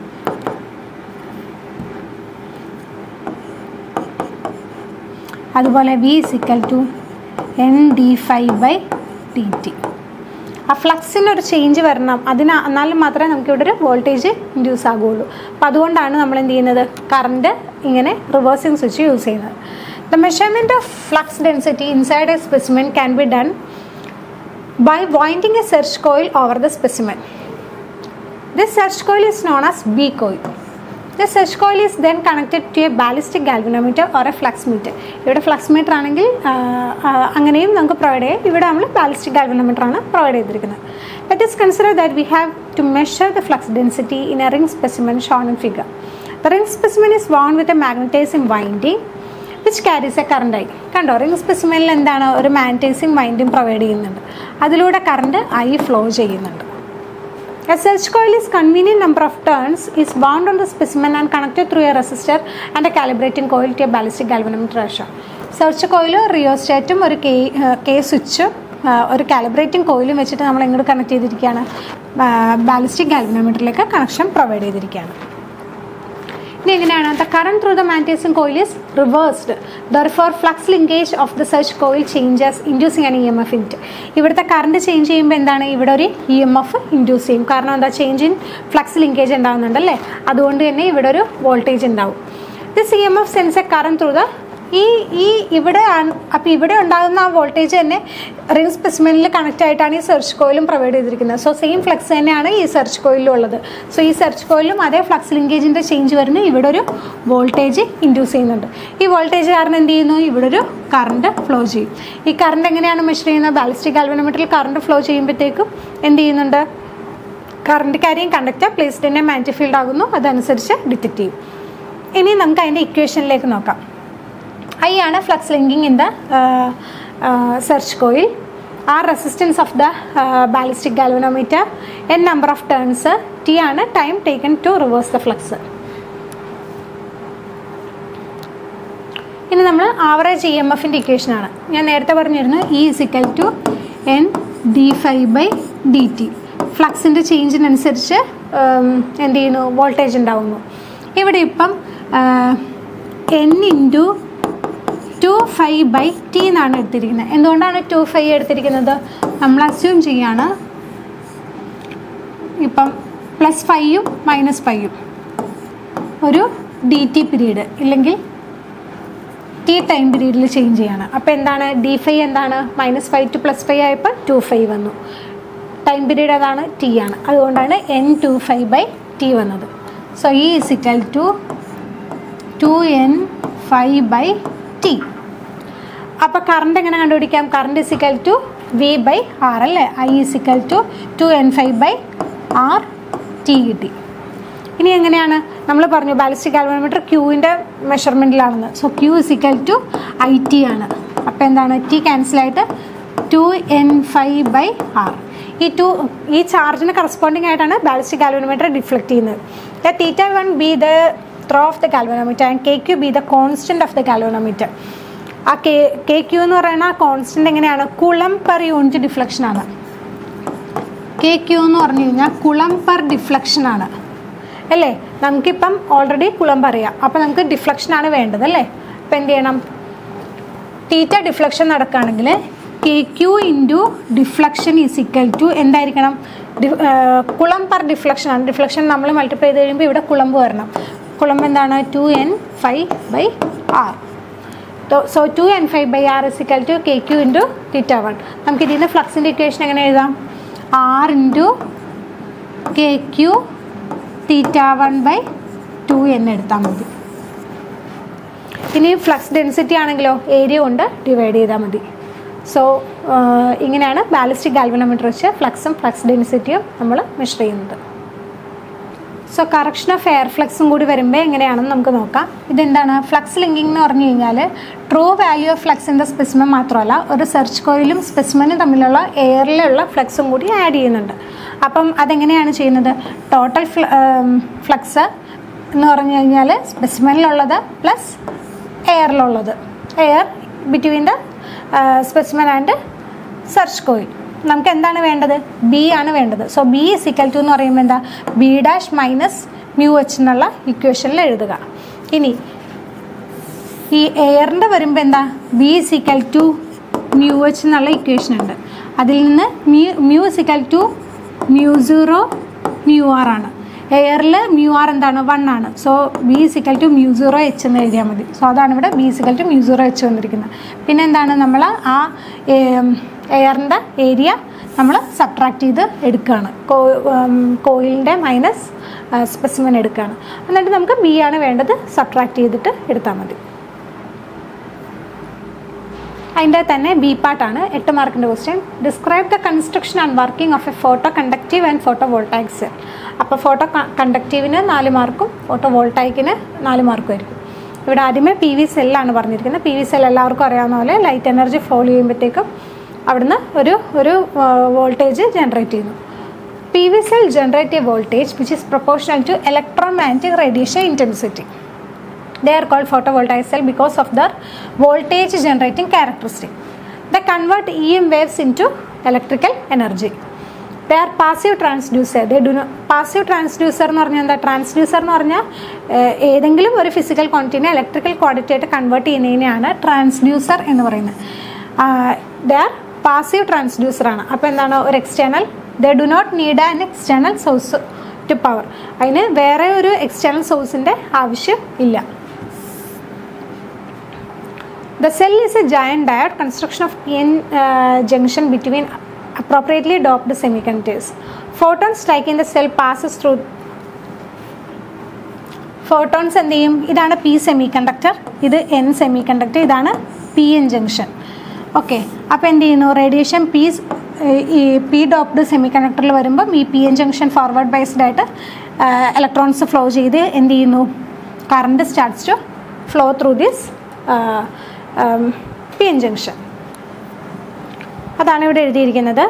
അതുപോലെ V is equal to N D phi by D T ആ ഫ്ലക്സിനൊരു ചേഞ്ച് വരണം അതിന് എന്നാലും മാത്രമേ നമുക്ക് ഇവിടെ ഒരു വോൾട്ടേജ് ഇൻഡ്യൂസ് ആകുള്ളൂ അപ്പോൾ അതുകൊണ്ടാണ് നമ്മൾ എന്ത് ചെയ്യുന്നത് കറണ്ട് ഇങ്ങനെ റിവേഴ്സിങ് സ്വിച്ച് യൂസ് ചെയ്യുന്നത് the measurement of flux density inside a specimen can be done by winding a search coil over the specimen this search coil is known as B coil the search coil is then connected to a ballistic galvanometer or a flux meter ഇവിടെ flux meter ആണെങ്കിൽ അങ്ങനെയും നമുക്ക് provide ചെയ്യാം ഇവിടെ നമ്മൾ ballistic galvanometer ആണ് provide ചെയ്തിരിക്കുന്നത് let us consider that we have to measure the flux density in a ring specimen shown in figure the ring specimen is wound with a magnetizing winding which carries a current I കണ്ടോ ring സ്പെസിമെനിൽ എന്താണ് ഒരു magnetizing winding provide ചെയ്യുന്നുണ്ട് അതിലൂടെ current I flow ചെയ്യുന്നുണ്ട് A search coil is convenient number of turns is bound on the specimen and connected through a resistor and a calibrating coil to a ballistic galvanometer ratio. Search coil റിയോസ്റ്റാറ്റും ഒരു K K സ്വിച്ചും ഒരു calibrating കോയിലും വെച്ചിട്ട് നമ്മൾ എങ്ങോട്ട് connect ചെയ്തിരിക്കുകയാണ് ballistic ഗാൽവനോമീറ്ററിലേക്ക് connection provide ചെയ്തിരിക്കുകയാണ് ഇനി എങ്ങനെയാണ് the current through the magnetizing coil is reversed therefore flux linkage of the search coil changes inducing ആണ് ഇ എം എഫ് ഇൻറ്റ് ഇവിടുത്തെ കറണ്ട് ചേഞ്ച് ചെയ്യുമ്പോൾ എന്താണ് ഇവിടെ ഒരു ഇ എം എഫ് ഇൻഡ്യൂസ് ചെയ്യും കാരണം എന്താ ചേഞ്ച് ഇൻ ഫ്ലക്സ് ലിങ്കേജ് ഉണ്ടാകുന്നുണ്ട് അല്ലേ അതുകൊണ്ട് തന്നെ ഇവിടെ ഒരു വോൾട്ടേജ് ഉണ്ടാവും this E M F sends a current through the ഈ ഈ ഇവിടെ അപ്പോൾ ഇവിടെ ഉണ്ടാകുന്ന ആ വോൾട്ടേജ് തന്നെ റിംഗ് സ്പെസിമെനിൽ കണക്റ്റ് ആയിട്ടാണ് ഈ സെർച്ച് കോയിലും പ്രൊവൈഡ് ചെയ്തിരിക്കുന്നത് സോ സെയിം ഫ്ലക്സ് തന്നെയാണ് ഈ സെർച്ച് കോയിലും ഉള്ളത് സോ ഈ സെർച്ച് കോയിലും അതേ ഫ്ലക്സ് ലിങ്കേജിൻ്റെ ചേഞ്ച് വരുന്നു ഇവിടെ ഒരു വോൾട്ടേജ് ഇൻഡ്യൂസ് ചെയ്യുന്നുണ്ട് ഈ വോൾട്ടേജ് കാരണം എന്ത് ചെയ്യുന്നു ഇവിടെ ഒരു കറണ്ട് ഫ്ലോ ചെയ്യും ഈ കറണ്ട് എങ്ങനെയാണ് മെഷർ ചെയ്യുന്നത് ബാലിസ്റ്റിക് ഗാൽവനോമീറ്ററിൽ കറണ്ട് ഫ്ലോ ചെയ്യുമ്പോഴത്തേക്കും എന്ത് ചെയ്യുന്നുണ്ട് current carrying conductor placed in a magnetic field ആകുന്നു അതനുസരിച്ച് ഡിറ്റക്ട് ചെയ്യും ഇനി നമുക്ക് അതിൻ്റെ ഇക്വേഷനിലേക്ക് നോക്കാം ഐ ആണ് flux linking in the search coil R resistance of the ballistic galvanometer N number of turns T ആണ് time taken to reverse the flux ഇനി നമ്മൾ ആവറേജ് ഇ എം എഫിൻ്റെ ഇക്വേഷനാണ് ഞാൻ നേരത്തെ പറഞ്ഞിരുന്നു e is equal to N D phi by D T ഫ്ലക്സിൻ്റെ ചേഞ്ചിനനുസരിച്ച് എന്ത് ചെയ്യുന്നു വോൾട്ടേജ് ഉണ്ടാവുന്നു ഇവിടെ ഇപ്പം N into two phi by T എന്നാണ് എടുത്തിരിക്കുന്നത് എന്തുകൊണ്ടാണ് ടു ഫൈവ് എടുത്തിരിക്കുന്നത് നമ്മൾ അസ്യൂം ചെയ്യാണ് ഇപ്പം പ്ലസ് ഫൈവും മൈനസ് ഫൈവും ഒരു ഡി ടി പീരീഡ് ഇല്ലെങ്കിൽ ടി ടൈം പീരീഡിൽ ചേഞ്ച് ചെയ്യാണ് അപ്പോൾ എന്താണ് ഡി ഫൈവ് എന്താണ് minus phi to plus phi ആയപ്പോൾ ടു ഫൈവ് വന്നു ടൈം പീരീഡ് അതാണ് ടി ആണ് അതുകൊണ്ടാണ് N two phi by T വന്നത് സോ ഈ is equal to two N phi by T അപ്പോൾ കറണ്ട് എങ്ങനെ കണ്ടുപിടിക്കാം current is equal to V by R അല്ലേ I is equal to two N phi by R T കിട്ടി ഇനി എങ്ങനെയാണ് നമ്മൾ പറഞ്ഞു ബാലിസ്റ്റിക് ഗാൽവനോമീറ്റർ ക്യൂവിൻ്റെ മെഷർമെൻറ്റിലാണെന്ന് so Q is equal to I T ആണ് അപ്പോൾ എന്താണ് ടി ക്യാൻസലായിട്ട് two N phi by R ഈ ടു ഈ ചാർജിന് കറസ്പോണ്ടിങ് ആയിട്ടാണ് ബാലിസ്റ്റിക് ഗാൽവനോമീറ്റർ ഡിഫ്ലക്ട് ചെയ്യുന്നത് theta one be the throw of the galvanometer and K Q be the constant of the galvanometer ആ കെ കെ ക്യു എന്ന് പറയുന്ന ആ കോൺസ്റ്റൻറ്റ് എങ്ങനെയാണ് കുളം പെർ യൂണിറ്റ് ഡിഫ്ലക്ഷൻ ആണ് കെ ക്യു എന്ന് പറഞ്ഞു കഴിഞ്ഞാൽ കുളം പെർ ഡിഫ്ലക്ഷൻ ആണ് അല്ലേ നമുക്കിപ്പം ഓൾറെഡി കുളം പറയാം അപ്പോൾ നമുക്ക് ഡിഫ്ലക്ഷൻ ആണ് വേണ്ടത് അല്ലേ അപ്പം എന്ത് ചെയ്യണം തീറ്റ ഡിഫ്ലക്ഷൻ നടക്കുകയാണെങ്കിൽ K Q into deflection is equal to എന്തായിരിക്കണം കുളം പെർ ഡിഫ്ലക്ഷൻ ആണ് ഡിഫ്ലക്ഷൻ നമ്മൾ മൾട്ടിപ്ലൈ ചെയ്ത് കഴിയുമ്പോൾ ഇവിടെ കുളമ്പ് വരണം കുളമ്പ് എന്താണ് two N phi by R so two N phi by R is equal to K Q into theta one നമുക്ക് ഇതിൽ നിന്ന് ഫ്ലക്സിൻ്റെ ഇക്വേഷൻ എങ്ങനെ എഴുതാം R into K Q theta one by two എന്ന് എടുത്താൽ മതി ഇനി ഫ്ലക്സ് ഡെൻസിറ്റി ആണെങ്കിലോ ഏരിയ കൊണ്ട് ഡിവൈഡ് ചെയ്താൽ മതി സോ ഇങ്ങനെയാണ് ബാലിസ്റ്റിക് ഗാൽവനോമീറ്റർ വെച്ച് ഫ്ലക്സും ഫ്ലക്സ് ഡെൻസിറ്റിയും നമ്മൾ മെഷർ ചെയ്യുന്നത് സോ കറക്ഷൻ ഓഫ് എയർ ഫ്ലക്സും കൂടി വരുമ്പോൾ എങ്ങനെയാണെന്ന് നമുക്ക് നോക്കാം ഇതെന്താണ് ഫ്ലക്സ് ലിങ്കിങ് എന്ന് പറഞ്ഞു കഴിഞ്ഞാൽ true value of flux in the specimen മാത്രമല്ല ഒരു സെർച്ച് കോയിലും സ്പെസിമനും തമ്മിലുള്ള എയറിലുള്ള ഫ്ലക്സും കൂടി ആഡ് ചെയ്യുന്നുണ്ട് അപ്പം അതെങ്ങനെയാണ് ചെയ്യുന്നത് ടോട്ടൽ ഫ്ലക്സ് എന്ന് പറഞ്ഞു കഴിഞ്ഞാൽ സ്പെസിമനിലുള്ളത് പ്ലസ് എയറിലുള്ളത് air between the specimen and search coil നമുക്ക് എന്താണ് വേണ്ടത് ബി ആണ് വേണ്ടത് സോ ബി സിക്കൽ ടു എന്ന് പറയുമ്പോൾ എന്താ B dash minus mu H എന്നുള്ള ഇക്വേഷനിൽ എഴുതുക ഇനി ഈ എയറിൻ്റെ വരുമ്പോൾ എന്താ B is equal to mu H എന്നുള്ള ഇക്വേഷൻ ഉണ്ട് അതിൽ നിന്ന് mu mu is equal to mu zero mu R ആണ് എയറിൽ മ്യൂ ആർ എന്താണ് വൺ ആണ് so B is equal to mu zero H എന്ന് എഴുതിയാൽ മതി സോ അതാണ് ഇവിടെ B is equal to mu zero H വന്നിരിക്കുന്നത് പിന്നെ എന്താണ് നമ്മൾ ആ എയറിൻ്റെ ഏരിയ നമ്മൾ സബ്ട്രാക്ട് ചെയ്ത് എടുക്കുകയാണ് കോ കോയിലിൻ്റെ മൈനസ് സ്പെസിമൻ എടുക്കുകയാണ് എന്നിട്ട് നമുക്ക് ബി ആണ് വേണ്ടത് സബ്ട്രാക്ട് ചെയ്തിട്ട് എടുത്താൽ മതി അതിൻ്റെ തന്നെ ബി പാർട്ടാണ് എട്ട് മാർക്കിൻ്റെ question describe the construction and working of a photo conductive and photovoltaic cell അപ്പോൾ ഫോട്ടോ കണ്ടക്റ്റീവിന് നാല് മാർക്കും ഫോട്ടോ വോൾട്ടായിക്കിന് നാല് മാർക്കും ആയിരിക്കും ഇവിടെ ആദ്യമേ പി വി സെല്ലാണ് പറഞ്ഞിരിക്കുന്നത് പി വി സെൽ എല്ലാവർക്കും അറിയാവുന്ന പോലെ ലൈറ്റ് എനർജി ഫോളോ ചെയ്യുമ്പോഴത്തേക്കും അവിടുന്ന് ഒരു ഒരു വോൾട്ടേജ് ജനറേറ്റ് ചെയ്യുന്നു P V cell generate a voltage which is proportional to electromagnetic radiation intensity they are called photovoltaic cell because of their voltage generating characteristic they convert em waves into electrical energy they are passive transducer they do not passive transducer എന്ന് പറഞ്ഞാൽ എന്താ transducer എന്ന് പറഞ്ഞാൽ ഏതെങ്കിലും ഒരു physical ക്വാണ്ടിറ്റിനെ electrical quantity ആയിട്ട് convert ചെയ്യുന്നതിനെയാണ് ട്രാൻസ്ഡ്യൂസർ എന്ന് പറയുന്നത് ദേ ആർ പാസീവ് ട്രാൻസ്ഡ്യൂസർ ആണ് അപ്പോൾ എന്താണ് ഒരു external they do not need an external source to power അതിന് വേറെ ഒരു എക്സ്റ്റേണൽ സോഴ്സിൻ്റെ ആവശ്യം ഇല്ല the cell is a giant diode construction of P N junction between appropriately doped semiconductors. Photons striking the cell passes through photons എന്ത് ചെയ്യും ഇതാണ് P semiconductor ഇത് എൻ സെമി കണ്ടക്ടർ ഇതാണ് പി എൻ ജംഗ്ഷൻ ഓക്കെ അപ്പോൾ എന്ത് ചെയ്യുന്നു radiation P ഈ P doped സെമി കണ്ടക്ടറിൽ വരുമ്പം ഈ P N junction forward biased ആയിട്ട് ഇലക്ട്രോൺസ് ഫ്ലോ ചെയ്ത് എന്ത് ചെയ്യുന്നു current starts to flow through this P N junction അതാണ് ഇവിടെ എഴുതിയിരിക്കുന്നത്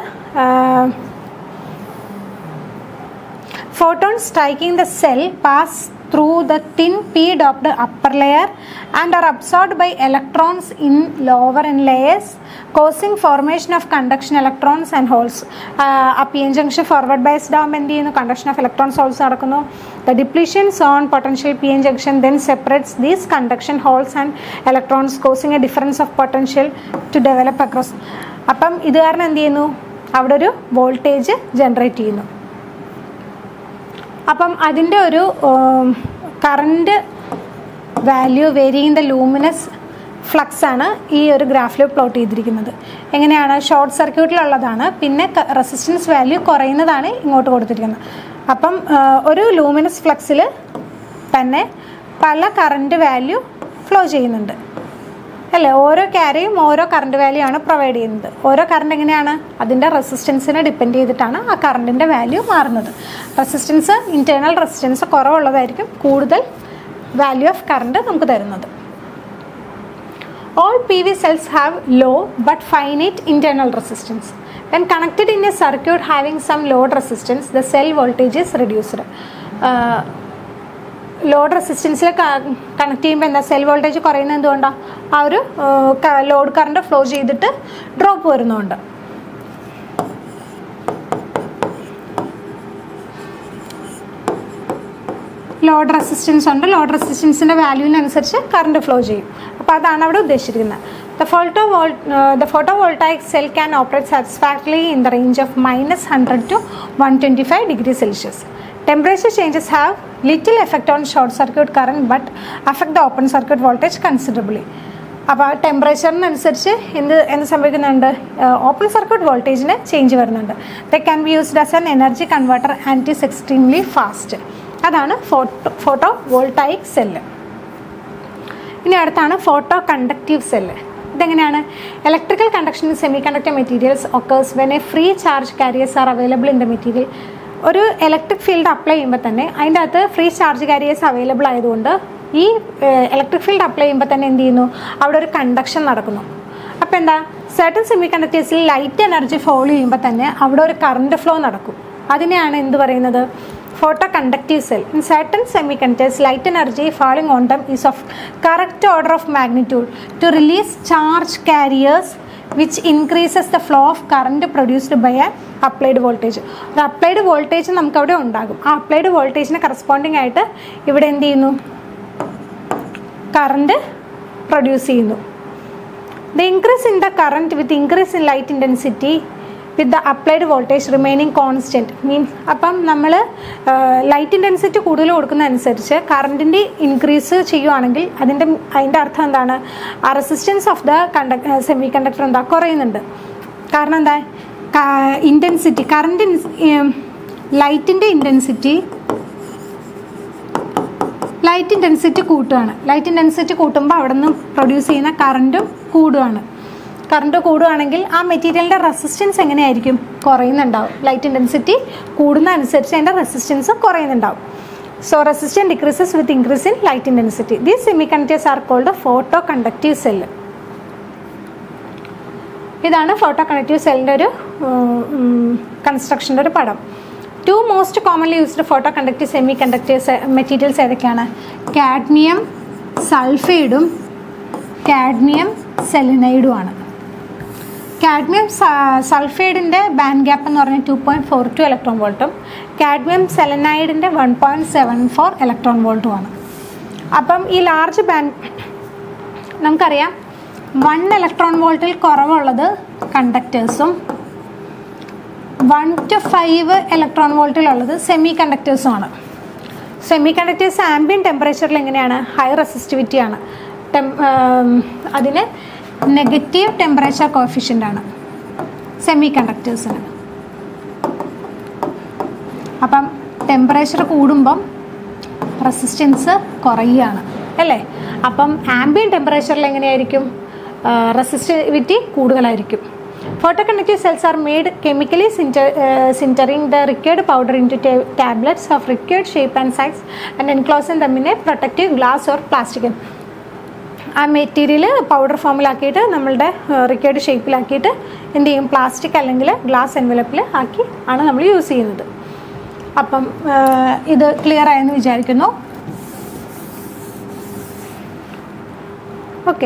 photon striking the cell pass through the thin P doped upper layer and are absorbed by electrons in lower in layers causing formation of conduction electrons and holes ആ P N junction forward biased ആകുമ്പോൾ എന്ത് ചെയ്യുന്നു conduction of electrons holes നടക്കുന്നു the depletion zone potential P N junction then separates these conduction holes and electrons causing a difference of potential to develop across അപ്പം ഇത് കാരണം എന്ത് ചെയ്യുന്നു അവിടെ ഒരു വോൾട്ടേജ് ജനറേറ്റ് ചെയ്യുന്നു അപ്പം അതിൻ്റെ ഒരു current value varying the luminous flux ആണ് ഈ ഒരു ഗ്രാഫിൽ പ്ലോട്ട് ചെയ്തിരിക്കുന്നത് എങ്ങനെയാണ് ഷോർട്ട് സർക്യൂട്ടിലുള്ളതാണ് പിന്നെ റെസിസ്റ്റൻസ് വാല്യൂ കുറയുന്നതാണ് ഇങ്ങോട്ട് കൊടുത്തിരിക്കുന്നത് അപ്പം ഒരു ലൂമിനസ് ഫ്ലക്സിൽ തന്നെ പല കറണ്ട് വാല്യൂ ഫ്ലോ ചെയ്യുന്നുണ്ട് അല്ലേ ഓരോ ക്യാരിയും ഓരോ കറണ്ട് വാല്യൂ ആണ് പ്രൊവൈഡ് ചെയ്യുന്നത് ഓരോ കറണ്ട് എങ്ങനെയാണ് അതിൻ്റെ റെസിസ്റ്റൻസിനെ ഡിപ്പെൻഡ് ചെയ്തിട്ടാണ് ആ കറണ്ടിൻ്റെ വാല്യൂ മാറുന്നത് റെസിസ്റ്റൻസ് ഇൻറ്റേർണൽ റെസിസ്റ്റൻസ് കുറവുള്ളതായിരിക്കും കൂടുതൽ വാല്യൂ ഓഫ് കറണ്ട് നമുക്ക് തരുന്നത് all P V cells have low but finite internal resistance when connected in a circuit having some load resistance the cell voltage is reduced load റെസിസ്റ്റൻസിൽ connect ചെയ്യുമ്പോൾ എന്താ cell voltage കുറയുന്നത് എന്തുകൊണ്ടാണ് ആ ഒരു load current flow ചെയ്തിട്ട് drop വരുന്നുണ്ട് load resistance ഉണ്ട് ലോഡ് റെസിസ്റ്റൻസിൻ്റെ വാല്യൂവിനനുസരിച്ച് കറണ്ട് ഫ്ലോ ചെയ്യും അപ്പോൾ അതാണ് അവിടെ ഉദ്ദേശിച്ചിരിക്കുന്നത് ദ ഫോട്ടോ വോൾ the photovoltaic cell can operate satisfactorily in the range of minus hundred to one twenty five degree Celsius Temperature changes have little effect on short circuit current but affect the open circuit voltage considerably. അപ്പോൾ ടെമ്പറേച്ചറിനനുസരിച്ച് എന്ത് എന്ത് സംഭവിക്കുന്നുണ്ട് open circuit വോൾട്ടേജിന് change വരുന്നുണ്ട് they can be used as an energy converter and is extremely fast അതാണ് photo photovoltaic cell ഇനി അടുത്താണ് photoconductive cell ഇതെങ്ങനെയാണ് electrical conduction in semiconductor materials occurs when a free charge carriers are available in the material ഒരു electric field apply ചെയ്യുമ്പോൾ തന്നെ അതിൻ്റെ അകത്ത് free charge careers available ആയതുകൊണ്ട് ഈ ഇലക്ട്രിക് ഫീൽഡ് അപ്ലൈ ചെയ്യുമ്പോൾ തന്നെ എന്ത് ചെയ്യുന്നു അവിടെ ഒരു കണ്ടക്ഷൻ നടക്കുന്നു അപ്പോൾ എന്താ സർട്ടൻ സെമി കണ്ടക്ടേഴ്സിൽ ലൈറ്റ് എനർജി ഫോളോ ചെയ്യുമ്പോൾ തന്നെ അവിടെ ഒരു കറണ്ട് ഫ്ലോ നടക്കും അതിനെയാണ് എന്ത് പറയുന്നത് photoconductive cell in certain semiconductors light energy falling on them is of correct order of magnitude to release charge carriers which increases the flow of current produced by a applied voltage ഒരു applied voltage നമുക്കവിടെ ഉണ്ടാകും ആ applied വോൾട്ടേജിന് corresponding ആയിട്ട് ഇവിടെ എന്ത് ചെയ്യുന്നു current produce ചെയ്യുന്നു the increase in the current with increase in light intensity with the applied voltage remaining constant means അപ്പം നമ്മൾ ലൈറ്റ് ഇൻറ്റൻസിറ്റി കൂടുതൽ കൊടുക്കുന്ന അനുസരിച്ച് കറണ്ടിൻ്റെ ഇൻക്രീസ് ചെയ്യുവാണെങ്കിൽ അതിൻ്റെ അതിൻ്റെ അർത്ഥം എന്താണ് ആ resistance of the conduct semiconductor എന്താ കുറയുന്നുണ്ട് കാരണം എന്താ ഇൻറ്റൻസിറ്റി കറണ്ട് ലൈറ്റിൻ്റെ ഇൻറ്റൻസിറ്റി ലൈറ്റ് ഇൻറ്റൻസിറ്റി കൂട്ടുകയാണ് ലൈറ്റ് ഇൻറ്റൻസിറ്റി കൂട്ടുമ്പോൾ അവിടെ നിന്ന് പ്രൊഡ്യൂസ് ചെയ്യുന്ന കറണ്ടും കൂടുകയാണ് കറണ്ട് കൂടുകയാണെങ്കിൽ ആ മെറ്റീരിയലിൻ്റെ റെസിസ്റ്റൻസ് എങ്ങനെയായിരിക്കും കുറയുന്നുണ്ടാവും ലൈറ്റ് ഇൻറ്റൻസിറ്റി കൂടുന്ന അനുസരിച്ച് അതിൻ്റെ റെസിസ്റ്റൻസ് കുറയുന്നുണ്ടാവും so resistance decreases with increase in light intensity these semiconductors are called photoconductive cell ഇതാണ് ഫോട്ടോ കണക്റ്റീവ് സെല്ലിൻ്റെ ഒരു കൺസ്ട്രക്ഷൻ്റെ ഒരു പടം two most commonly used photoconductive semiconductors materials ഏതൊക്കെയാണ് കാഡ്മിയം സൾഫൈഡും കാഡ്മിയം സെലിനൈഡും ആണ് കാഡ്മിയം സൾഫൈഡിൻ്റെ ബാൻഡ് ഗ്യാപ്പ് എന്ന് പറഞ്ഞാൽ two point four two electron വോൾട്ടും കാഡ്മിയം സെലനൈഡിൻ്റെ one point seven four electron വോൾട്ടും ആണ് അപ്പം ഈ ലാർജ് ബാൻഡ് നമുക്കറിയാം വൺ ഇലക്ട്രോൺ വോൾട്ടിൽ കുറവുള്ളത് കണ്ടക്ടേഴ്സും വൺ ടു ഫൈവ് ഇലക്ട്രോൺ വോൾട്ടിലുള്ളത് സെമി കണ്ടക്ടേഴ്സും ആണ് സെമി കണ്ടക്ടേഴ്സ് ആംബിയൻ ടെമ്പറേച്ചറിൽ എങ്ങനെയാണ് ഹൈ റെസിസ്റ്റിവിറ്റി ആണ് ടെം അതിന് നെഗറ്റീവ് ടെമ്പറേച്ചർ കോഫിഷ്യൻ്റ് ആണ് സെമി കണ്ടക്ടേഴ്സിന് അപ്പം ടെമ്പറേച്ചർ കൂടുമ്പം റെസിസ്റ്റൻസ് കുറയുകയാണ് അല്ലേ അപ്പം ആംബിയൻ ടെമ്പറേച്ചറിൽ എങ്ങനെയായിരിക്കും റെസിസ്റ്റിവിറ്റി കൂടുതലായിരിക്കും photoconductive cells are made chemically sinter sintering the required powder into tablets of required shape and size and enclosing them in protective glass or plastic ആ മെറ്റീരിയൽ പൗഡർ ഫോമിലാക്കിയിട്ട് നമ്മളുടെ required ഷേപ്പിലാക്കിയിട്ട് എന്ത് ചെയ്യും plastic അല്ലെങ്കിൽ glass എൻവലപ്പിൽ ആക്കി ആണ് നമ്മൾ use ചെയ്യുന്നത് അപ്പം ആ, ഇത് ക്ലിയർ ആയെന്ന് വിചാരിക്കുന്നു ഓക്കെ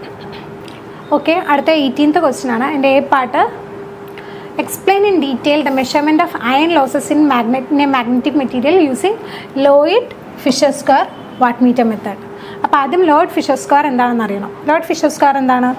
ഓക്കെ അടുത്ത എയ്റ്റീൻത്ത് ക്വസ്റ്റ്യൻ ആണ് എൻ്റെ A part explain in detail the measurement of iron losses in magnet in a magnetic material using Lloyd Fisher square watt metre method അപ്പോൾ ആദ്യം ലോയിഡ് ഫിഷർ സ്ക്വയർ എന്താണെന്ന് അറിയണം Lloyd Fisher square എന്താണ്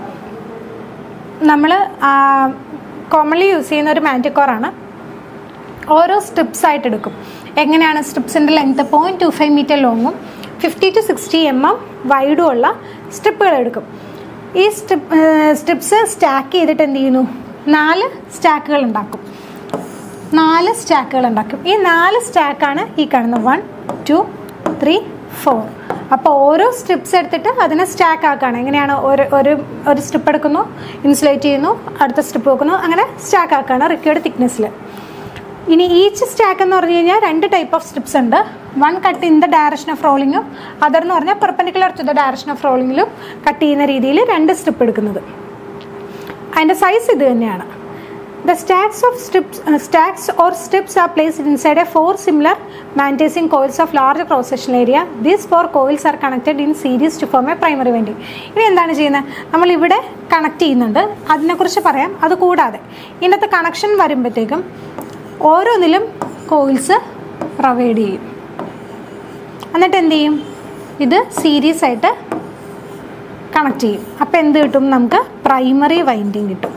നമ്മൾ commonly use ചെയ്യുന്ന ഒരു മാൻറ്റിക്കോറാണ് ഓരോ strips ആയിട്ട് എടുക്കും എങ്ങനെയാണ് സ്ട്രിപ്സിൻ്റെ length point two five metre ലോങ്ങും fifty to sixty M M വൈഡും ഉള്ള സ്ട്രിപ്പുകൾ എടുക്കും ഈ സ്ട്രിപ്പ് സ്ട്രിപ്സ് സ്റ്റാക്ക് ചെയ്തിട്ട് എന്ത് ചെയ്യുന്നു നാല് സ്റ്റാക്കുകൾ ഉണ്ടാക്കും നാല് സ്റ്റാക്കുകൾ ഉണ്ടാക്കും ഈ നാല് സ്റ്റാക്കാണ് ഈ കാണുന്ന വൺ ടു ത്രീ ഫോർ അപ്പോൾ ഓരോ സ്ട്രിപ്സ് എടുത്തിട്ട് അതിനെ സ്റ്റാക്ക് ആക്കുകയാണ് എങ്ങനെയാണ് ഒരു ഒരു ഒരു സ്ട്രിപ്പ് എടുക്കുന്നു ഇൻസുലേറ്റ് ചെയ്യുന്നു അടുത്ത സ്ട്രിപ്പ് വെക്കുന്നു അങ്ങനെ സ്റ്റാക്ക് ആക്കുകയാണ് റിക്വേർഡ് തിക്നെസ്സിൽ ഇനി ഈച്ച് സ്റ്റാക്ക് എന്ന് പറഞ്ഞു കഴിഞ്ഞാൽ രണ്ട് ടൈപ്പ് ഓഫ് സ്ട്രിപ്സ് ഉണ്ട് one cut in the direction of റോളിങ്ങും അതർ എന്ന് പറഞ്ഞാൽ perpendicular to the direction of റോളിങ്ങിലും കട്ട് ചെയ്യുന്ന രീതിയിൽ രണ്ട് സ്ട്രിപ്പ് എടുക്കുന്നത് അതിൻ്റെ സൈസ് ഇത് തന്നെയാണ് the stacks of strips stacks or strips are placed inside a four similar magnetising coils of large cross section area these four coils are connected in series to form a primary winding ഇനി എന്താണ് ചെയ്യുന്നത് നമ്മൾ ഇവിടെ connect ചെയ്യുന്നുണ്ട് അതിനെക്കുറിച്ച് പറയാം അത് കൂടാതെ ഇതിനകത്ത് കണക്ഷൻ വരുമ്പോഴത്തേക്കും ഓരോന്നിലും കോയിൽസ് പ്രൊവൈഡ് ചെയ്യും എന്നിട്ട് എന്ത് ചെയ്യും ഇത് സീരീസ് ആയിട്ട് കണക്ട് ചെയ്യും അപ്പോൾ എന്ത് കിട്ടും നമുക്ക് പ്രൈമറി വൈൻഡിങ് കിട്ടും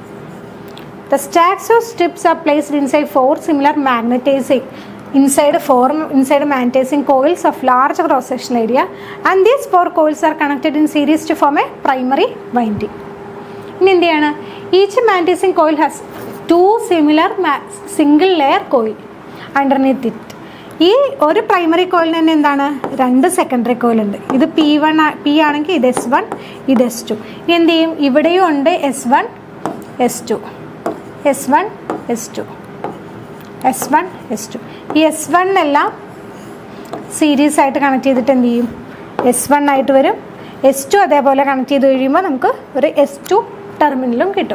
the stacks of strips are placed inside four similar magnetising inside four inside magnetizing coils of large cross section area and these four coils are connected in series to form a primary winding ഇനി എന്ത് ചെയ്യാണ് each magnetising coil has two similar single layer coil underneath it ഈ ഒരു primary കോയിലിന് തന്നെ എന്താണ് രണ്ട് secondary coil ഉണ്ട് ഇത് പി വൺ പി ആണെങ്കിൽ ഇത് എസ് വൺ ഇത് എസ് ടു ഇനി എന്ത് ചെയ്യും ഇവിടെയും ഉണ്ട് S one S two S one S two S one S two ഈ എസ് വൺ എല്ലാം സീരീസ് ആയിട്ട് കണക്ട് ചെയ്തിട്ട് എന്ത് ചെയ്യും എസ് വൺ ആയിട്ട് വരും എസ് ടു അതേപോലെ കണക്ട് ചെയ്ത് കഴിയുമ്പോൾ നമുക്ക് ഒരു എസ് ടു ടെർമിനലും കിട്ടും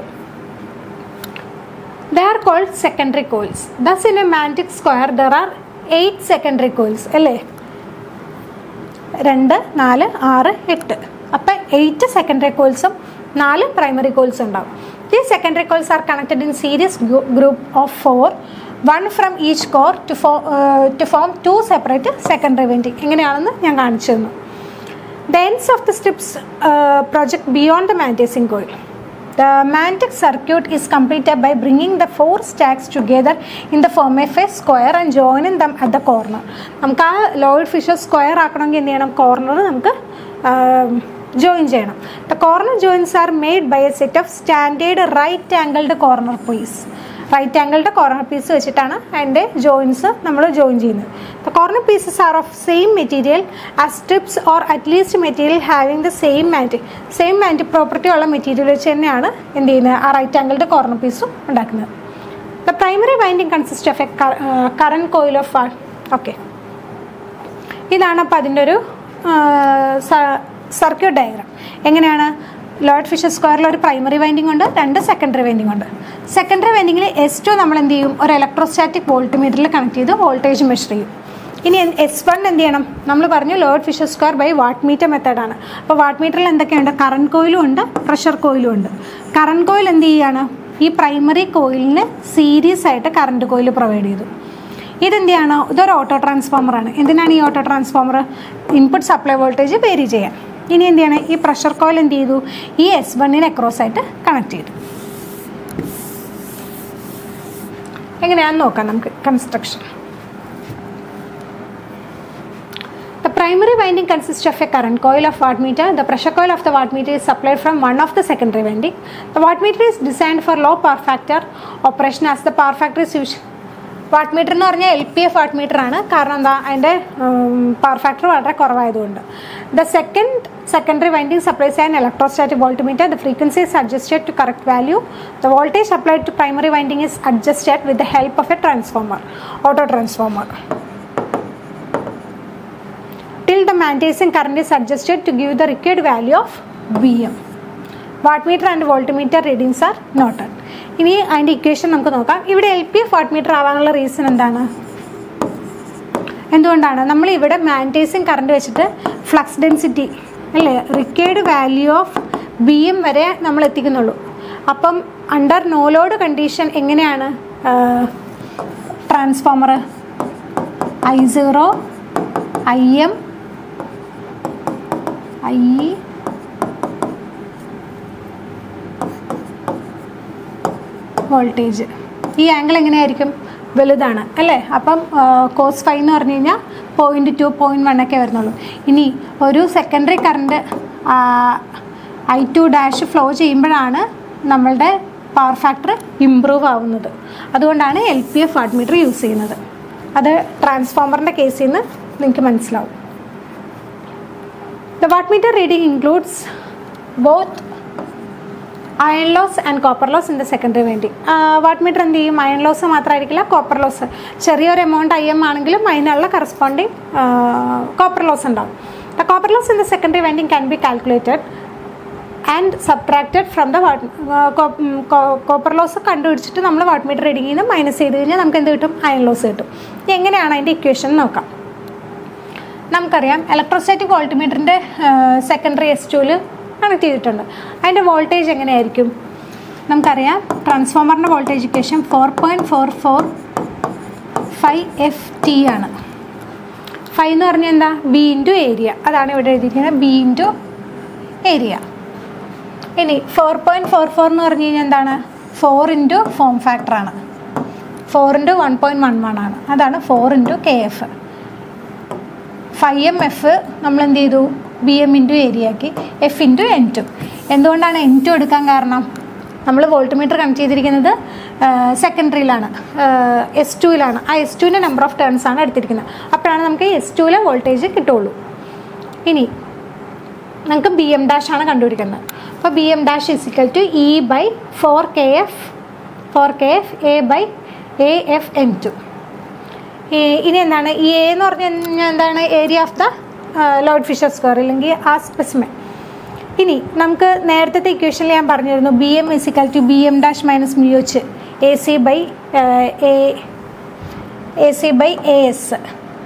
they are called secondary coils thus in a magnetic square there are eight secondary coils അല്ലേ രണ്ട് നാല് ആറ് എട്ട് അപ്പം എയ്റ്റ് സെക്കൻഡറി കോയിൽസും നാല് പ്രൈമറി കോയിൽസും ഉണ്ടാവും ഈ secondary coils are connected in series group of four one from each core to for to form two separate secondary winding എങ്ങനെയാണെന്ന് ഞാൻ കാണിച്ചു തന്നു The ends of the strips uh, project beyond the magnetizing coil. The magnetic circuit is completed by bringing the four stacks together in the form of a square and joining them at the corner. നമുക്ക് ആ Lloyd Fisher square ആക്കണമെങ്കിൽ എന്ത് ചെയ്യണം corner നമുക്ക് join ചെയ്യണം the corner joins are made by a set of standard right angled corner piece right ആംഗിളുടെ corner piece വെച്ചിട്ടാണ് അതിൻ്റെ joins നമ്മൾ ജോയിൻ ചെയ്യുന്നത് the corner pieces are of same material uh strips or at least material having the same മാറ്റി same മാറ്റി property ഉള്ള material വെച്ച് തന്നെയാണ് എന്ത് ചെയ്യുന്നത് ആ റൈറ്റ് ആംഗിളുടെ കോർണർ പീസും ഉണ്ടാക്കുന്നത് the primary winding consist of a current coil of okay ഇതാണ് അപ്പോൾ അതിൻ്റെ ഒരു സർക്യൂട്ട് ഡയഗ്രാം എങ്ങനെയാണ് ലോഡ് ഫിഷർ സ്ക്വയറിൽ ഒരു പ്രൈമറി വൈൻഡിംഗ് ഉണ്ട് രണ്ട് സെക്കൻഡറി വൈൻഡിംഗ് ഉണ്ട് സെക്കൻഡറി വൈൻഡിങ്ങിൽ എസ് ടു നമ്മൾ എന്ത് ചെയ്യും ഒരു ഇലക്ട്രോസ്റ്റാറ്റിക് വോൾട്ട് മീറ്ററിൽ കണക്ട് ചെയ്ത് വോൾട്ടേജ് മെഷർ ചെയ്യും ഇനി എസ് വൺ എന്ത് ചെയ്യണം നമ്മൾ പറഞ്ഞു Lloyd Fisher square by watt meter മെത്തേഡാണ് അപ്പോൾ വാട്ട് മീറ്ററിൽ എന്തൊക്കെയുണ്ട് കറണ്ട് കോയിലും ഉണ്ട് പ്രഷർ കോയിലും ഉണ്ട് കറണ്ട് കോയിൽ എന്ത് ചെയ്യുകയാണ് ഈ പ്രൈമറി കോയിലിന് സീരീസ് ആയിട്ട് കറണ്ട് കോയിൽ പ്രൊവൈഡ് ചെയ്തു ഇതെന്ത് ചെയ്യണം ഇതൊരു ഓട്ടോ ട്രാൻസ്ഫോമറാണ് എന്തിനാണ് ഈ auto transformer input supply voltage vary ചെയ്യാൻ ഇനി എന്ത് ചെയ്യണം ഈ പ്രഷർ കോയിൽ എന്ത് ചെയ്തു ഈ എസ് വണ്ണിന് അക്രോസ് ആയിട്ട് കണക്ട് ചെയ്തു എങ്ങനെയാണെന്ന് നോക്കാം നമുക്ക് construction the primary winding consists of a current coil of wattmeter. The pressure coil of the wattmeter is supplied from one of the secondary winding. The wattmeter is designed for low power factor operation as the power factor is usually watt meter എന്ന് പറഞ്ഞാൽ L P F watt meter ആണ് കാരണം എന്താ അതിൻ്റെ power factor വളരെ കുറവായതുകൊണ്ട് the second secondary winding supplies an electrostatic voltmeter the frequency is adjusted to correct value the voltage applied to primary winding is adjusted with the help of a transformer auto transformer till the magnetizing current is adjusted to give the required value of Vm. Wattmeter and voltmeter readings are noted ഇനി അതിൻ്റെ equation നമുക്ക് നോക്കാം ഇവിടെ L P F wattmeter ആവാനുള്ള reason എന്താണ് എന്തുകൊണ്ടാണ് നമ്മൾ ഇവിടെ മാഗ്നറ്റൈസിങ് കറണ്ട് വെച്ചിട്ട് ഫ്ലക്സ് ഡെൻസിറ്റി അല്ലേ required value of B M വരെ നമ്മൾ എത്തിക്കുന്നുള്ളൂ അപ്പം അണ്ടർ നോ ലോഡ് കണ്ടീഷൻ എങ്ങനെയാണ് transformer I zero I M I voltage ഈ ആംഗിൾ എങ്ങനെയായിരിക്കും വലുതാണ് അല്ലേ അപ്പം കോസ് ഫൈവ് എന്ന് പറഞ്ഞു കഴിഞ്ഞാൽ പോയിൻറ്റ് ടു പോയിൻറ്റ് വൺ ഒക്കെ വരുന്നുള്ളൂ ഇനി ഒരു secondary current I two dash flow ചെയ്യുമ്പോഴാണ് നമ്മളുടെ പവർ ഫാക്ടർ ഇമ്പ്രൂവ് ആവുന്നത് അതുകൊണ്ടാണ് L P F wattmeter use ചെയ്യുന്നത് അത് ട്രാൻസ്ഫോമറിൻ്റെ കേസിൽ നിന്ന് നിങ്ങൾക്ക് മനസ്സിലാവും the wattmeter reading includes both iron loss and copper loss in the secondary വേണ്ടി വാട്ട് മീറ്റർ എന്ത് ചെയ്യും അയൺ ലോസ് മാത്രമായിരിക്കില്ല കോപ്പർ ലോസ് ചെറിയൊരു എമൗണ്ട് ഐ എം ആണെങ്കിലും അതിനുള്ള കറസ്പോണ്ടിങ് കോപ്പർ ലോസ് ഉണ്ടാവും the copper loss in the secondary winding can be calculated and subtracted from the watt copper loss കണ്ടുപിടിച്ചിട്ട് നമ്മൾ വാട്ട് മീറ്റർ റീഡിങ്ങിൽ നിന്ന് മൈനസ് ചെയ്ത് കഴിഞ്ഞാൽ നമുക്ക് എന്ത് കിട്ടും അയൺ ലോസ് കിട്ടും ഇനി എങ്ങനെയാണ് അതിൻ്റെ ഇക്വേഷൻ നോക്കാം നമുക്കറിയാം ഇലക്ട്രോസ്റ്റാറ്റിക് വോൾട്ട്മീറ്ററിൻ്റെ സെക്കൻഡറി എസ് ടുവിൽ കണക്ട് ചെയ്തിട്ടുണ്ട് അതിൻ്റെ വോൾട്ടേജ് എങ്ങനെയായിരിക്കും നമുക്കറിയാം ട്രാൻസ്ഫോമറിൻ്റെ voltage equation four point four four five F T ആണ് ഫൈവ് എന്ന് പറഞ്ഞാൽ എന്താ ബി ഇൻറ്റു ഏരിയ അതാണ് ഇവിടെ എഴുതിയിരിക്കുന്നത് ബി ഇൻറ്റു ഏരിയ ഇനി ഫോർ പോയിൻറ്റ് ഫോർ ഫോർ എന്ന് പറഞ്ഞു കഴിഞ്ഞാൽ എന്താണ് ഫോർ ഇൻറ്റു ഫോം ഫാക്ടറാണ് four into one point one one ആണ് അതാണ് four into K F five M F നമ്മൾ എന്ത് ചെയ്തു ബി എം ഇൻറ്റു ഏരിയ ആക്കി എഫ് ഇൻറ്റു എൻ ടു എന്തുകൊണ്ടാണ് എൻ ടു എടുക്കാൻ കാരണം നമ്മൾ വോൾട്ട്മീറ്റർ കണക്ട് ചെയ്തിരിക്കുന്നത് സെക്കൻഡറിയിലാണ് എസ് ടുവിലാണ് ആ എസ് ടുവിൻ്റെ നമ്പർ ഓഫ് ടേൺസ് ആണ് എടുത്തിരിക്കുന്നത് അപ്പോഴാണ് നമുക്ക് എസ് ടുവിലെ വോൾട്ടേജ് കിട്ടുള്ളൂ ഇനി നമുക്ക് ബി എം ഡാഷ് ആണ് കണ്ടുപിടിക്കുന്നത് അപ്പോൾ B M dash is equal to E by four K F four K F A by A F N two ഇനി എന്താണ് ഈ എ എന്ന് പറഞ്ഞു കഴിഞ്ഞാൽ എന്താണ് area of the Lloyd Fisher square അല്ലെങ്കിൽ ആ സ്പെസിമെൻ ഇനി നമുക്ക് നേരത്തെ ഇക്വേഷനിൽ ഞാൻ പറഞ്ഞിരുന്നു B M is equal to B M dash minus mu H A C by A A C by A S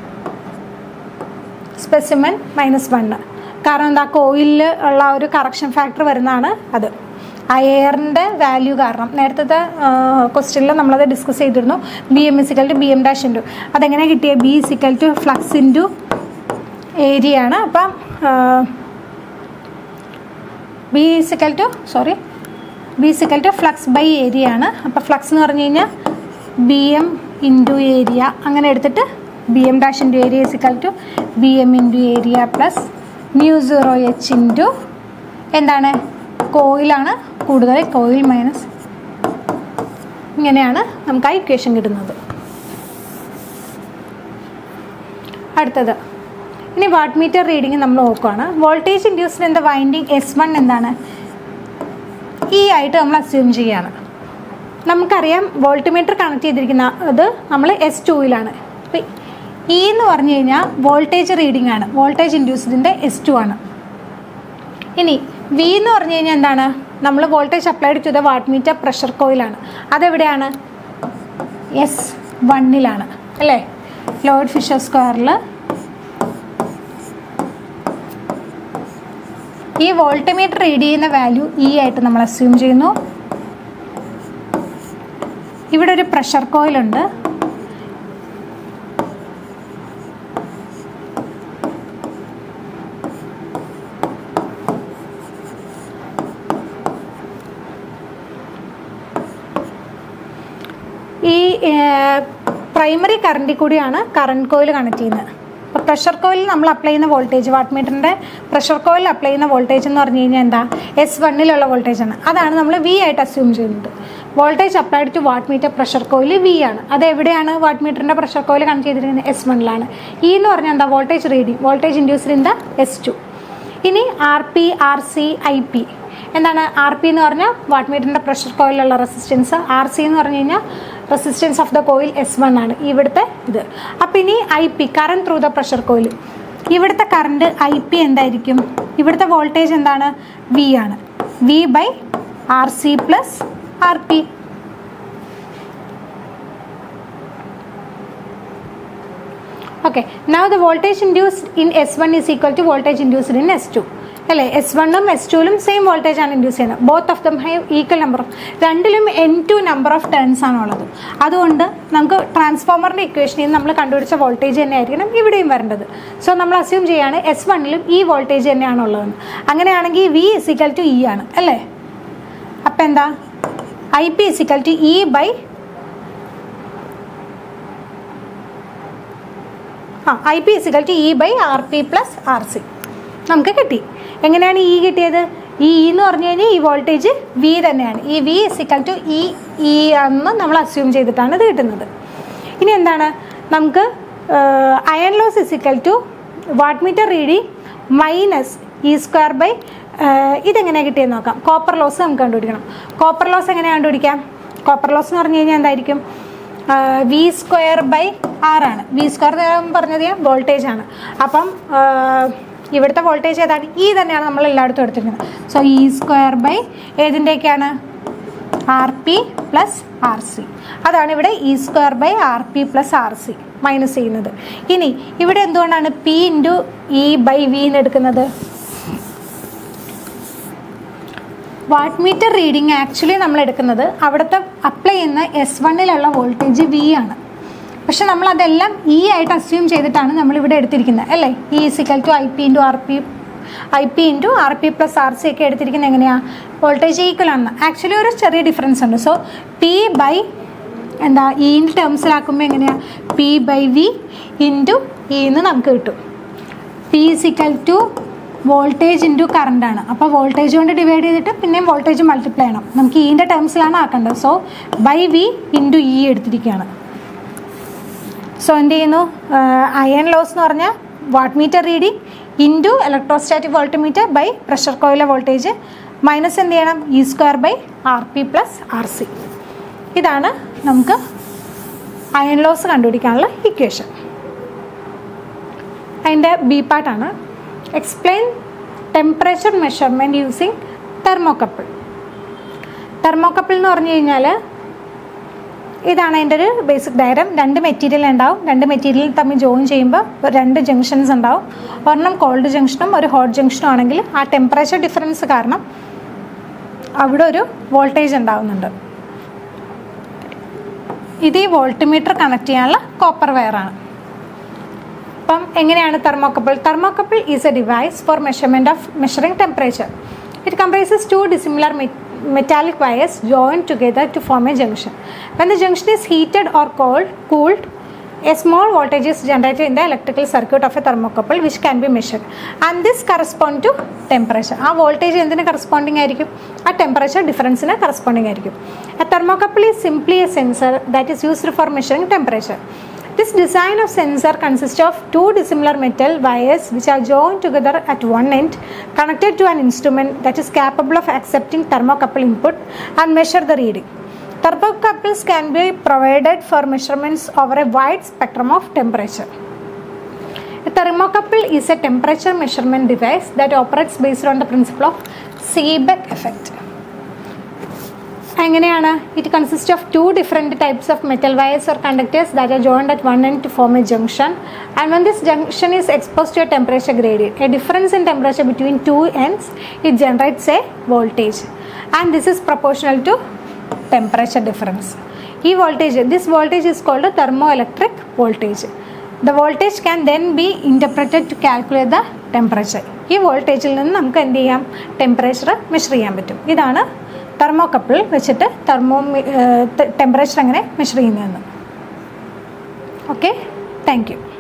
specimen minus one കാരണം എന്താ കോയിലിൽ ഉള്ള ഒരു കറക്ഷൻ ഫാക്ടർ വരുന്നതാണ് അത് ആ എയറിൻ്റെ വാല്യൂ കാരണം നേരത്തെ ക്വസ്റ്റ്യനിൽ നമ്മളത് ഡിസ്കസ് ചെയ്തിരുന്നു B M is equal to B M dash into അതെങ്ങനെ കിട്ടിയത് B is equal to flux into area ആണ് അപ്പം B is equal to sorry B is equal to flux by area ആണ് അപ്പോൾ ഫ്ലക്സ് എന്ന് പറഞ്ഞു കഴിഞ്ഞാൽ ബി എം ഇൻറ്റു ഏരിയ അങ്ങനെ എടുത്തിട്ട് B M dash into area is equal to B M into area plus mu zero H into എന്താണ് കോയിലാണ് കൂടുതൽ കോയിൽ മൈനസ് ഇങ്ങനെയാണ് നമുക്ക് ആ ഇക്വേഷൻ കിട്ടുന്നത് അടുത്തത് ഇനി വാട്ട് മീറ്റർ റീഡിങ് നമ്മൾ നോക്കുകയാണ് voltage induced in the winding S one എന്താണ് ഈ ആയിട്ട് നമ്മൾ അസ്യൂം ചെയ്യാണ് നമുക്കറിയാം വോൾട്ട്മീറ്റർ കണക്ട് ചെയ്തിരിക്കുന്ന അത് നമ്മൾ എസ് ടുവിലാണ് അപ്പോൾ ഇ എന്ന് പറഞ്ഞു കഴിഞ്ഞാൽ വോൾട്ടേജ് റീഡിംഗ് ആണ് വോൾട്ടേജ് ഇൻഡ്യൂസ്ഡിൻ്റെ എസ് ടു ആണ് ഇനി വി എന്ന് പറഞ്ഞു കഴിഞ്ഞാൽ എന്താണ് നമ്മൾ voltage applied to the watt meter pressure കോയിലാണ് അതെവിടെയാണ് എസ് വണ്ണിലാണ് അല്ലേ ലോഡ് ഫിഷർ സ്ക്വയറിൽ ഈ വോൾട്ട്മീറ്റർ റീഡ് ചെയ്യുന്ന വാല്യൂ ഇ ആയിട്ട് നമ്മൾ അസ്യൂം ചെയ്യുന്നു ഇവിടെ ഒരു പ്രഷർ കോയിലുണ്ട് ഈ പ്രൈമറി കറണ്ടിൽ കൂടിയാണ് കറണ്ട് കോയിൽ കണക്ട് ചെയ്യുന്നത് അപ്പോൾ പ്രഷർ കോയിലിൽ നമ്മൾ അപ്ലൈ ചെയ്യുന്ന വോൾട്ടേജ് വാട്ട് മീറ്ററിൻ്റെ പ്രഷർ കോയിലിൽ അപ്ലൈ ചെയ്യുന്ന വോൾട്ടേജ് എന്ന് പറഞ്ഞു കഴിഞ്ഞാൽ എന്താ എസ് വണ്ണിലുള്ള വോൾട്ടേജ് ആണ് അതാണ് നമ്മൾ വി ആയിട്ട് അസ്യൂം ചെയ്യുന്നത് voltage applied to watt meter pressure coil V ആണ് അത് എവിടെയാണ് വാട്ട് മീറ്ററിൻ്റെ പ്രഷർ കോയിൽ കണക്ട് ചെയ്തിരിക്കുന്നത് എസ് വണ്ണിലാണ് ഇ എന്ന് പറഞ്ഞാൽ എന്താ voltage reading voltage induced in the S two ഇനി R P R C I P എന്താണ് ആർ പി എന്ന് പറഞ്ഞാൽ വാട്ട് മീറ്ററിൻ്റെ പ്രഷർ കോയിലുള്ള റെസിസ്റ്റൻസ് ആർ സി എന്ന് പറഞ്ഞു കഴിഞ്ഞാൽ resistance of the coil S one ആണ് ഇവിടുത്തെ ഇത് അപ്പം ഇനി I P current through the pressure coil ഇവിടുത്തെ കറണ്ട് ഐ പി എന്തായിരിക്കും ഇവിടുത്തെ വോൾട്ടേജ് എന്താണ് വി ആണ് V by R C plus R P okay now the voltage induced in S one is equal to voltage induced in S two അല്ലേ S വണ്ണും S ടുവിലും same voltage ആണ് induce ചെയ്യുന്നത് both of them have equal number of രണ്ടിലും N two number of turns ആണ് ഉള്ളത് അതുകൊണ്ട് നമുക്ക് ട്രാൻസ്ഫോമറിൻ്റെ ഇക്വേഷനിൽ നിന്ന് നമ്മൾ കണ്ടുപിടിച്ച വോൾട്ടേജ് തന്നെ ആയിരിക്കണം ഇവിടെയും വരേണ്ടത് സോ നമ്മൾ അസ്യൂം ചെയ്യാണ് എസ് വണ്ണിലും ഈ വോൾട്ടേജ് തന്നെയാണ് ഉള്ളതെന്ന് അങ്ങനെയാണെങ്കിൽ വി ഇസിക്കൽ ടു ഇ ആണ് അല്ലേ അപ്പം എന്താ I P is equal to E by uh I P is equal to E by R P plus R C നമുക്ക് കിട്ടി എങ്ങനെയാണ് ഇ കിട്ടിയത് ഈ ഇ എന്ന് പറഞ്ഞു കഴിഞ്ഞാൽ ഈ വോൾട്ടേജ് വി തന്നെയാണ് ഈ V is equal to E E എന്ന് നമ്മൾ അസ്യൂം ചെയ്തിട്ടാണ് ഇത് കിട്ടുന്നത് ഇനി എന്താണ് നമുക്ക് iron loss is equal to watt meter reading minus E square by ഇതെങ്ങനെയാണ് കിട്ടിയെന്ന് നോക്കാം കോപ്പർ ലോസ് നമുക്ക് കണ്ടുപിടിക്കണം കോപ്പർ ലോസ് എങ്ങനെയാണ് കണ്ടുപിടിക്കാം കോപ്പർ ലോസ് എന്ന് പറഞ്ഞു കഴിഞ്ഞാൽ എന്തായിരിക്കും വി സ്ക്വയർ ബൈ ആർ ആണ് വി സ്ക്വയർ പറഞ്ഞത് വോൾട്ടേജ് ആണ് അപ്പം ഇവിടുത്തെ വോൾട്ടേജ് ഏതാണ് ഈ തന്നെയാണ് നമ്മൾ എല്ലായിടത്തും എടുത്തിരിക്കുന്നത് സോ ഇ സ്ക്വയർ ബൈ ഏതിൻ്റെയൊക്കെയാണ് R P plus R C അതാണ് ഇവിടെ E square by R P plus R C minus ചെയ്യുന്നത് ഇനി ഇവിടെ എന്തുകൊണ്ടാണ് P into E by V എന്ന് എടുക്കുന്നത് വാട്ട് മീറ്റർ റീഡിങ് ആക്ച്വലി നമ്മൾ എടുക്കുന്നത് അവിടുത്തെ അപ്ലൈ ചെയ്യുന്ന എസ് വണ്ണിലുള്ള വോൾട്ടേജ് വി ആണ് പക്ഷെ നമ്മൾ അതെല്ലാം ഇ ആയിട്ട് അസ്യൂം ചെയ്തിട്ടാണ് നമ്മൾ ഇവിടെ എടുത്തിരിക്കുന്നത് അല്ലേ E is equal to I P into R P I P into R P plus R C ഒക്കെ എടുത്തിരിക്കുന്നത് എങ്ങനെയാണ് വോൾട്ടേജ് ഈക്വൽ ആണ് ആക്ച്വലി ഒരു ചെറിയ ഡിഫറൻസ് ഉണ്ട് സോ പി ബൈ എന്താ ഇൻ്റെ ടേംസിലാക്കുമ്പോൾ എങ്ങനെയാണ് P by V into E എന്ന് നമുക്ക് കിട്ടും P is equal to voltage into current ആണ് അപ്പോൾ വോൾട്ടേജ് കൊണ്ട് ഡിവൈഡ് ചെയ്തിട്ട് പിന്നെയും വോൾട്ടേജ് മൾട്ടിപ്ലൈ ചെയ്യണം നമുക്ക് ഇൻ്റെ ടേംസിലാണ് ആക്കേണ്ടത് so by V into E എടുത്തിരിക്കുകയാണ് സോ എന്ത് ചെയ്യുന്നു അയൺ ലോസ് എന്ന് പറഞ്ഞാൽ watt meter reading into electrostatic voltmeter by pressure കോയിലെ വോൾട്ടേജ് മൈനസ് എന്ത് ചെയ്യണം E square by R P plus R C ഇതാണ് നമുക്ക് അയൺ ലോസ് കണ്ടുപിടിക്കാനുള്ള ഇക്വേഷൻ അതിൻ്റെ ബി പാർട്ടാണ് explain temperature measurement using thermocouple thermocouple എന്ന് പറഞ്ഞു കഴിഞ്ഞാൽ ഇതാണ് അതിൻ്റെ ഒരു ബേസിക് ഡയഗ്രാം രണ്ട് മെറ്റീരിയൽ ഉണ്ടാവും രണ്ട് മെറ്റീരിയൽ തമ്മിൽ ജോയിൻ ചെയ്യുമ്പോൾ രണ്ട് ജംഗ്ഷൻസ് ഉണ്ടാവും ഒരെണ്ണം കോൾഡ് ജംഗ്ഷനും ഒരു ഹോട്ട് ജംഗ്ഷനും ആണെങ്കിൽ ആ ടെമ്പറേച്ചർ ഡിഫറൻസ് കാരണം അവിടെ ഒരു വോൾട്ടേജ് ഉണ്ടാവുന്നുണ്ട് ഇത് ഈ വോൾട്ട്മീറ്റർ കണക്ട് ചെയ്യാനുള്ള കോപ്പർ വയറാണ് അപ്പം എങ്ങനെയാണ് thermocouple thermocouple is a device for measurement of measuring temperature it comprises two dissimilar metallic wires joined together to form a junction. When the junction is heated or cold, cooled, a small voltage is generated in the electrical circuit of a thermocouple which can be measured and this correspond to temperature ആ voltage എന്തിന് corresponding ആയിരിക്കും ആ temperature ഡിഫറൻസിന് corresponding ആയിരിക്കും a thermocouple is simply a sensor that is used for measuring temperature this design of sensor consists of two dissimilar metal wires which are joined together at one end connected to an instrument that is capable of accepting thermocouple input and measure the reading Thermocouples can be provided for measurements over a wide spectrum of temperature. A thermocouple is a temperature measurement device that operates based on the principle of Seebeck effect. എങ്ങനെയാണ് it consist of two different types of metal wires or conductors that are joined at one end to form a junction and when this junction is expose to a temperature gradient a difference in temperature between two ends it generates a voltage and this is proportional to temperature difference ഈ voltage this voltage is called thermo electric voltage the voltage can then be interpreted to calculate the temperature ഈ വോൾട്ടേജിൽ നിന്ന് നമുക്ക് എന്ത് ചെയ്യാം temperature measure ചെയ്യാൻ പറ്റും ഇതാണ് തെർമോകപ്പിൾ വെച്ചിട്ട് തെർമോ ടെമ്പറേച്ചർ എങ്ങനെ മെഷർ ചെയ്യുന്നതെന്ന് ഓക്കെ താങ്ക് യു